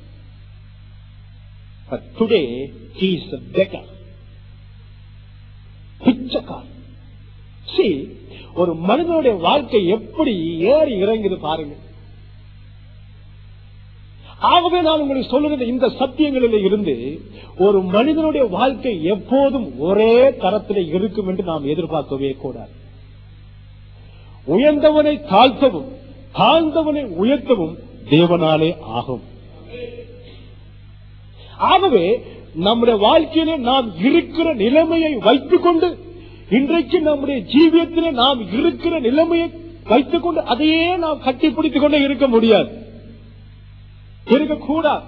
டுடே ஹீஸ் பெட்டர் பிச்சைக்கார் See, ஒரு மனிதனுடைய வாழ்க்கை எப்படி ஏறி இறங்குது பாருங்க ஆகவே நான் உங்களுக்கு சொல்லுகிற இந்த சத்தியங்களில் இருந்து ஒரு மனிதனுடைய வாழ்க்கை எப்போதும் ஒரே தரத்தில் இருக்கும் என்று நாம் எதிர்பார்க்கவே கூடாது உயர்ந்தவனை தாழ்த்தவும் தாழ்ந்தவனை உயர்த்தவும் தேவனாலே ஆகும் ஆகவே நம்முடைய வாழ்க்கையிலே நாம் இருக்கிற நிலைமையை வைத்துக் கொண்டு இன்றைக்கு நம்முடைய ஜீவியத்திலே நாம் இருக்கிற நிலைமையை வைத்துக் கொண்டு அதையே நாம் கட்டிப்பிடித்துக் கொண்டே இருக்க முடியாது இருக்கக்கூடாது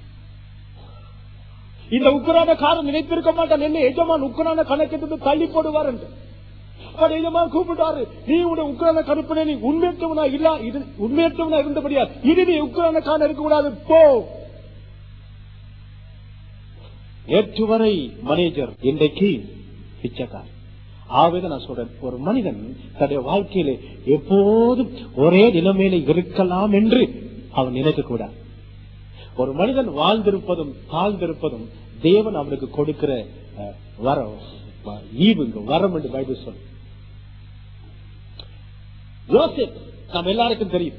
இந்த உக்கரான காரம் நினைத்திருக்க மாட்டான் என்ன எஜமான் உக்கரான கணக்கெடுத்து தள்ளி போடுவார் என்று அவர் எஜமான் கூப்பிட்டாரு நீ உடைய உக்கரான கருப்பினை நீ உண்மையற்றவனா இல்ல இது உண்மையற்றவனா இருந்தபடியா இது நீ உக்கரான காண இருக்கக்கூடாது போ நேற்று வரை மேனேஜர் இன்றைக்கு பிச்சைக்கார் ஆவேதான் நான் சொல்றேன் ஒரு மனிதன் தன்னுடைய வாழ்க்கையில எப்போதும் ஒரே நிலைமையில இருக்கலாம் என்று அவன் நினைக்க கூடாது ஒரு மனிதன் வாழ்ந்திருப்பதும் தாழ்ந்திருப்பதும் தேவன் அவனுக்கு கொடுக்கிற அஹ், வரம் வ- ஈவுங்க வரம் என்று பைபிள் சொல் யோசேப் நாம் எல்லாருக்கும் தெரியும்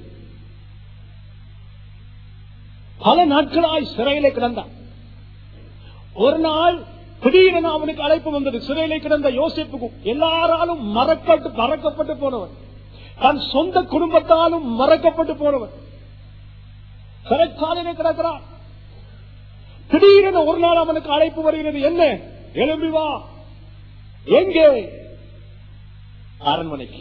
பல நாட்களாய் சிறையிலே கிடந்தான் ஒரு நாள் திடீரென அவனுக்கு அழைப்பு வந்தது சிறையிலே கிடந்த யோசிப்புக்கும் எல்லாராலும் மறக்கப்பட்டு மறக்கப்பட்டு போனவன் தன் சொந்த குடும்பத்தாலும் மறக்கப்பட்டு போனவன் சிறைச்சாலையிலே கிடக்கிறான் திடீரென ஒரு நாள் அவனுக்கு அழைப்பு வருகிறது என்ன எழும்பி வா எங்கே அரண்மனைக்கு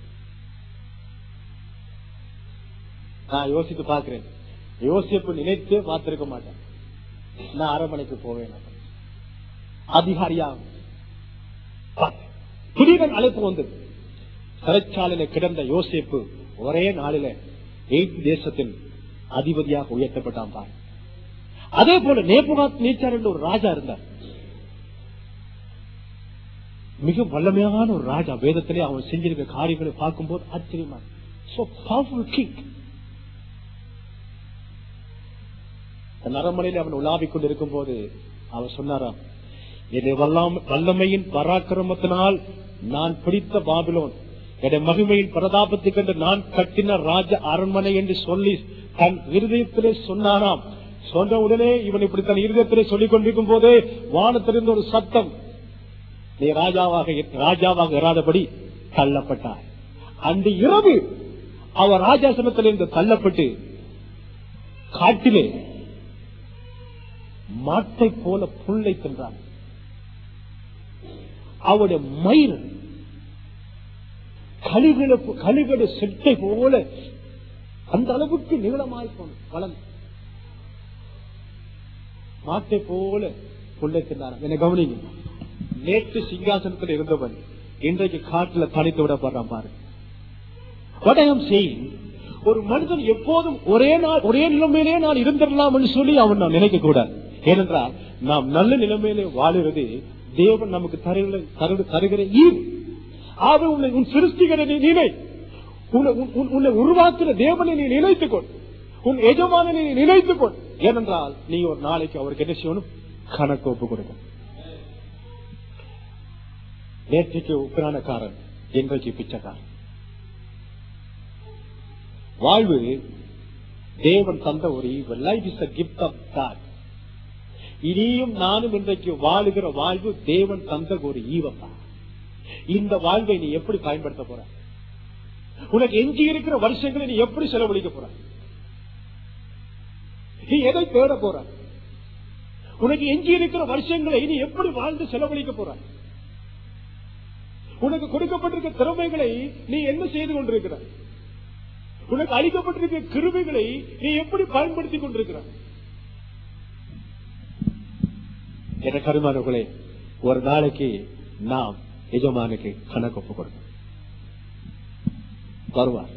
நான் யோசித்து பார்க்கிறேன் யோசிப்பு நினைத்தே பார்த்திருக்க மாட்டேன் நான் அரண்மனைக்கு போவேன் அதிகாரியா பார்த்தேன். திடீரென அழைப்பு வந்தது சிறைச்சாலையில கிடந்த யோசேப்பு ஒரே நாளில எய்த் தேசத்தின் அதிபதியாக உயர்த்தப்பட்டான் பாரு அதே போல நேபுகாத் நீச்சார் என்ற ஒரு ராஜா இருந்தார் மிக வல்லமையான ஒரு ராஜா வேதத்திலே அவன் செஞ்சிருக்க காரியங்களை பார்க்கும்போது ஆச்சரியமா so powerful king தன் அரண்மனையில் அவன் உலாவிக் கொண்டிருக்கும் போது அவன் சொன்னாராம் என்னை வல்லாம் வல்லமையின் பராக்கிரமத்தினால் நான் பிடித்த பாபிலோன் என்னை மகிமையின் பிரதாபத்தை கண்டு நான் கட்டின ராஜ அரண்மனை என்று சொல்லி தன் இருதயத்திலே சொன்னாராம் சொன்ன உடனே இவன் இப்படி தன் இருதயத்திலே சொல்லிக் கொண்டிருக்கும் போதே வானத்திலிருந்து ஒரு சத்தம் நீ ராஜாவாக இரு- ராஜாவாக இராதபடி தள்ளப்பட்டார் அன்று இரவு அவர் ராஜாசனத்திலிருந்து தள்ளப்பட்டு காட்டிலே மாட்டை போல புல்லை தின்றார் அவருடைய மயிர் கழுகட கழுகட செட்டை போல அந்த அளவுக்கு நீளமாய் போன வளர்ந்து மாட்டை போல புல்லை தின்றார் என்னை கவனிங்க நேற்று சிங்காசனத்தில் இருந்தவன் இன்றைக்கு காட்டுல தனித்து விடப்படுறான் பாரு What I am saying, ஒரு மனிதன் எப்போதும் ஒரே நாள் ஒரே நிலைமையிலே நான் இருந்திடலாம் என்று சொல்லி அவன் நான் நினைக்க கூடாது ஏனென்றால் நாம் நல்ல நிலைமையிலே வாழுறது தேவன் நமக்கு தருகிற தரு- தருகிற ஈவு ஆக உன்னை உன் சிருஷ்டிகரை நீ நினை உன்னை உன்- உன்- உன்னை உருவாக்குற தேவனை நீ நினைத்துக் கொள் உன் எஜமானனை நீ நினைத்துக் கொள் ஏனென்றால் நீ ஒரு நாளைக்கு அவருக்கு என்ன செய்யணும் கணக்கு ஒப்பு கொடுக்கும் நேற்றைக்கு உக்ரானக்காரன் இன்றைக்கு பிச்சைக்காரன் வாழ்வு தேவன் தந்த ஒரு ஈவு life is a gift of God இனியும் நானும் இன்றைக்கு வாழுகிற வாழ்வு தேவன் தந்த ஒரு ஈவப்பா இந்த வாழ்வை நீ எப்படி பயன்படுத்த போற உனக்கு எஞ்சி இருக்கிற வருஷங்களை நீ எப்படி செலவழிக்க போற நீ எதை தேட போற உனக்கு எஞ்சி இருக்கிற வருஷங்களை நீ எப்படி வாழ்ந்து செலவழிக்க போற உனக்கு கொடுக்கப்பட்டிருக்க திறமைகளை நீ என்ன செய்து கொண்டிருக்கிறாய் உனக்கு அளிக்கப்பட்டிருக்கிற கிருபைகளை நீ எப்படி பயன்படுத்திக் கொண்டிருக்கிறாய் என கருமானவர்களே ஒரு நாளைக்கு நாம் எஜமானுக்கு கணக்கு ஒப்பு கொடுக்கணும் வருவார்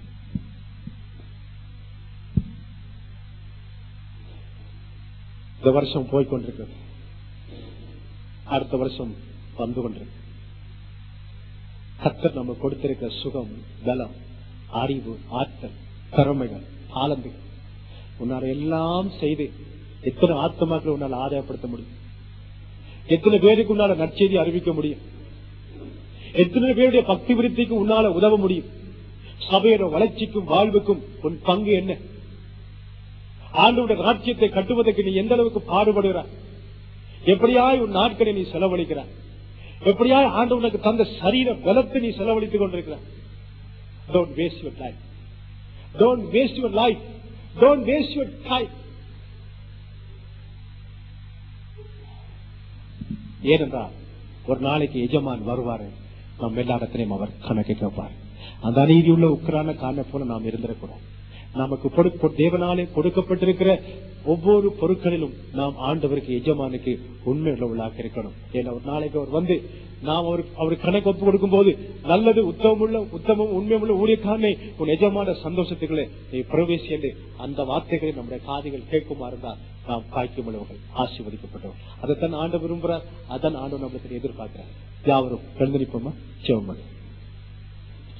இந்த வருஷம் போய் கொண்டிருக்கிறது அடுத்த வருஷம் வந்து கொண்டிருக்கு கத்தர் நம்ம கொடுத்திருக்கிற சுகம் பலம் அறிவு ஆற்றல் திறமைகள் ஆலம்பிகள் உன்னால எல்லாம் செய்து எத்தனை ஆத்மாக்களை உன்னால ஆதாயப்படுத்த முடியும் எத்தனை பேருக்கு உன்னால நற்செய்தி அறிவிக்க முடியும் எத்தனை பேருடைய பக்தி விருத்திக்கு உன்னால உதவ முடியும் சபையோட வளர்ச்சிக்கும் வாழ்வுக்கும் உன் பங்கு என்ன ஆண்டோட ராஜ்யத்தை கட்டுவதற்கு நீ எந்த அளவுக்கு பாடுபடுகிறாய் எப்படியாய் உன் நாட்களை நீ செலவழிக்கிறாய் எப்படியாய் ஆண்டு உனக்கு தந்த சரீர பலத்தை நீ செலவழித்துக் கொண்டிருக்கிறாய் don't waste your time don't waste your life don't waste your time ஏனென்றால் ஒரு நாளைக்கு எஜமான் வருவாரு நம்ம எல்லா இடத்திலையும் அவர் கணக்கு கேட்பார் அந்த அநீதி உள்ள உக்கரான காரண போல நாம் இருந்திடக்கூடாது நமக்கு கொடுக்க- தேவனாலே கொடுக்கப்பட்டிருக்கிற ஒவ்வொரு பொருட்களிலும் நாம் ஆண்டவருக்கு எஜமானுக்கு உண்மை உள்ளவர்களாக இருக்கணும் ஏன்னா ஒரு நாளைக்கு அவர் வந்து நாம் அவருக்கு அவருக்கு கணக்கு ஒப்பு கொடுக்கும் போது நல்லது உத்தமமுள்ள உத்தமம் உண்மையுள்ள ஊழியக்காரனை உன் எஜமான சந்தோஷத்துக்களை நீ பிரவேசி என்று அந்த வார்த்தைகளை நம்முடைய காதுகள் கேட்குமாறு இருந்தால் நாம் காய்க்கும் உள்ளவர்கள் ஆசீர்வதிக்கப்பட்டவர் அதைத்தான் ஆண்டு விரும்புகிறார் அதான் ஆண்டு நம்மளுக்கு எதிர்பார்க்கிறார் யாவரும் எழுந்திருப்போமா சிவமணி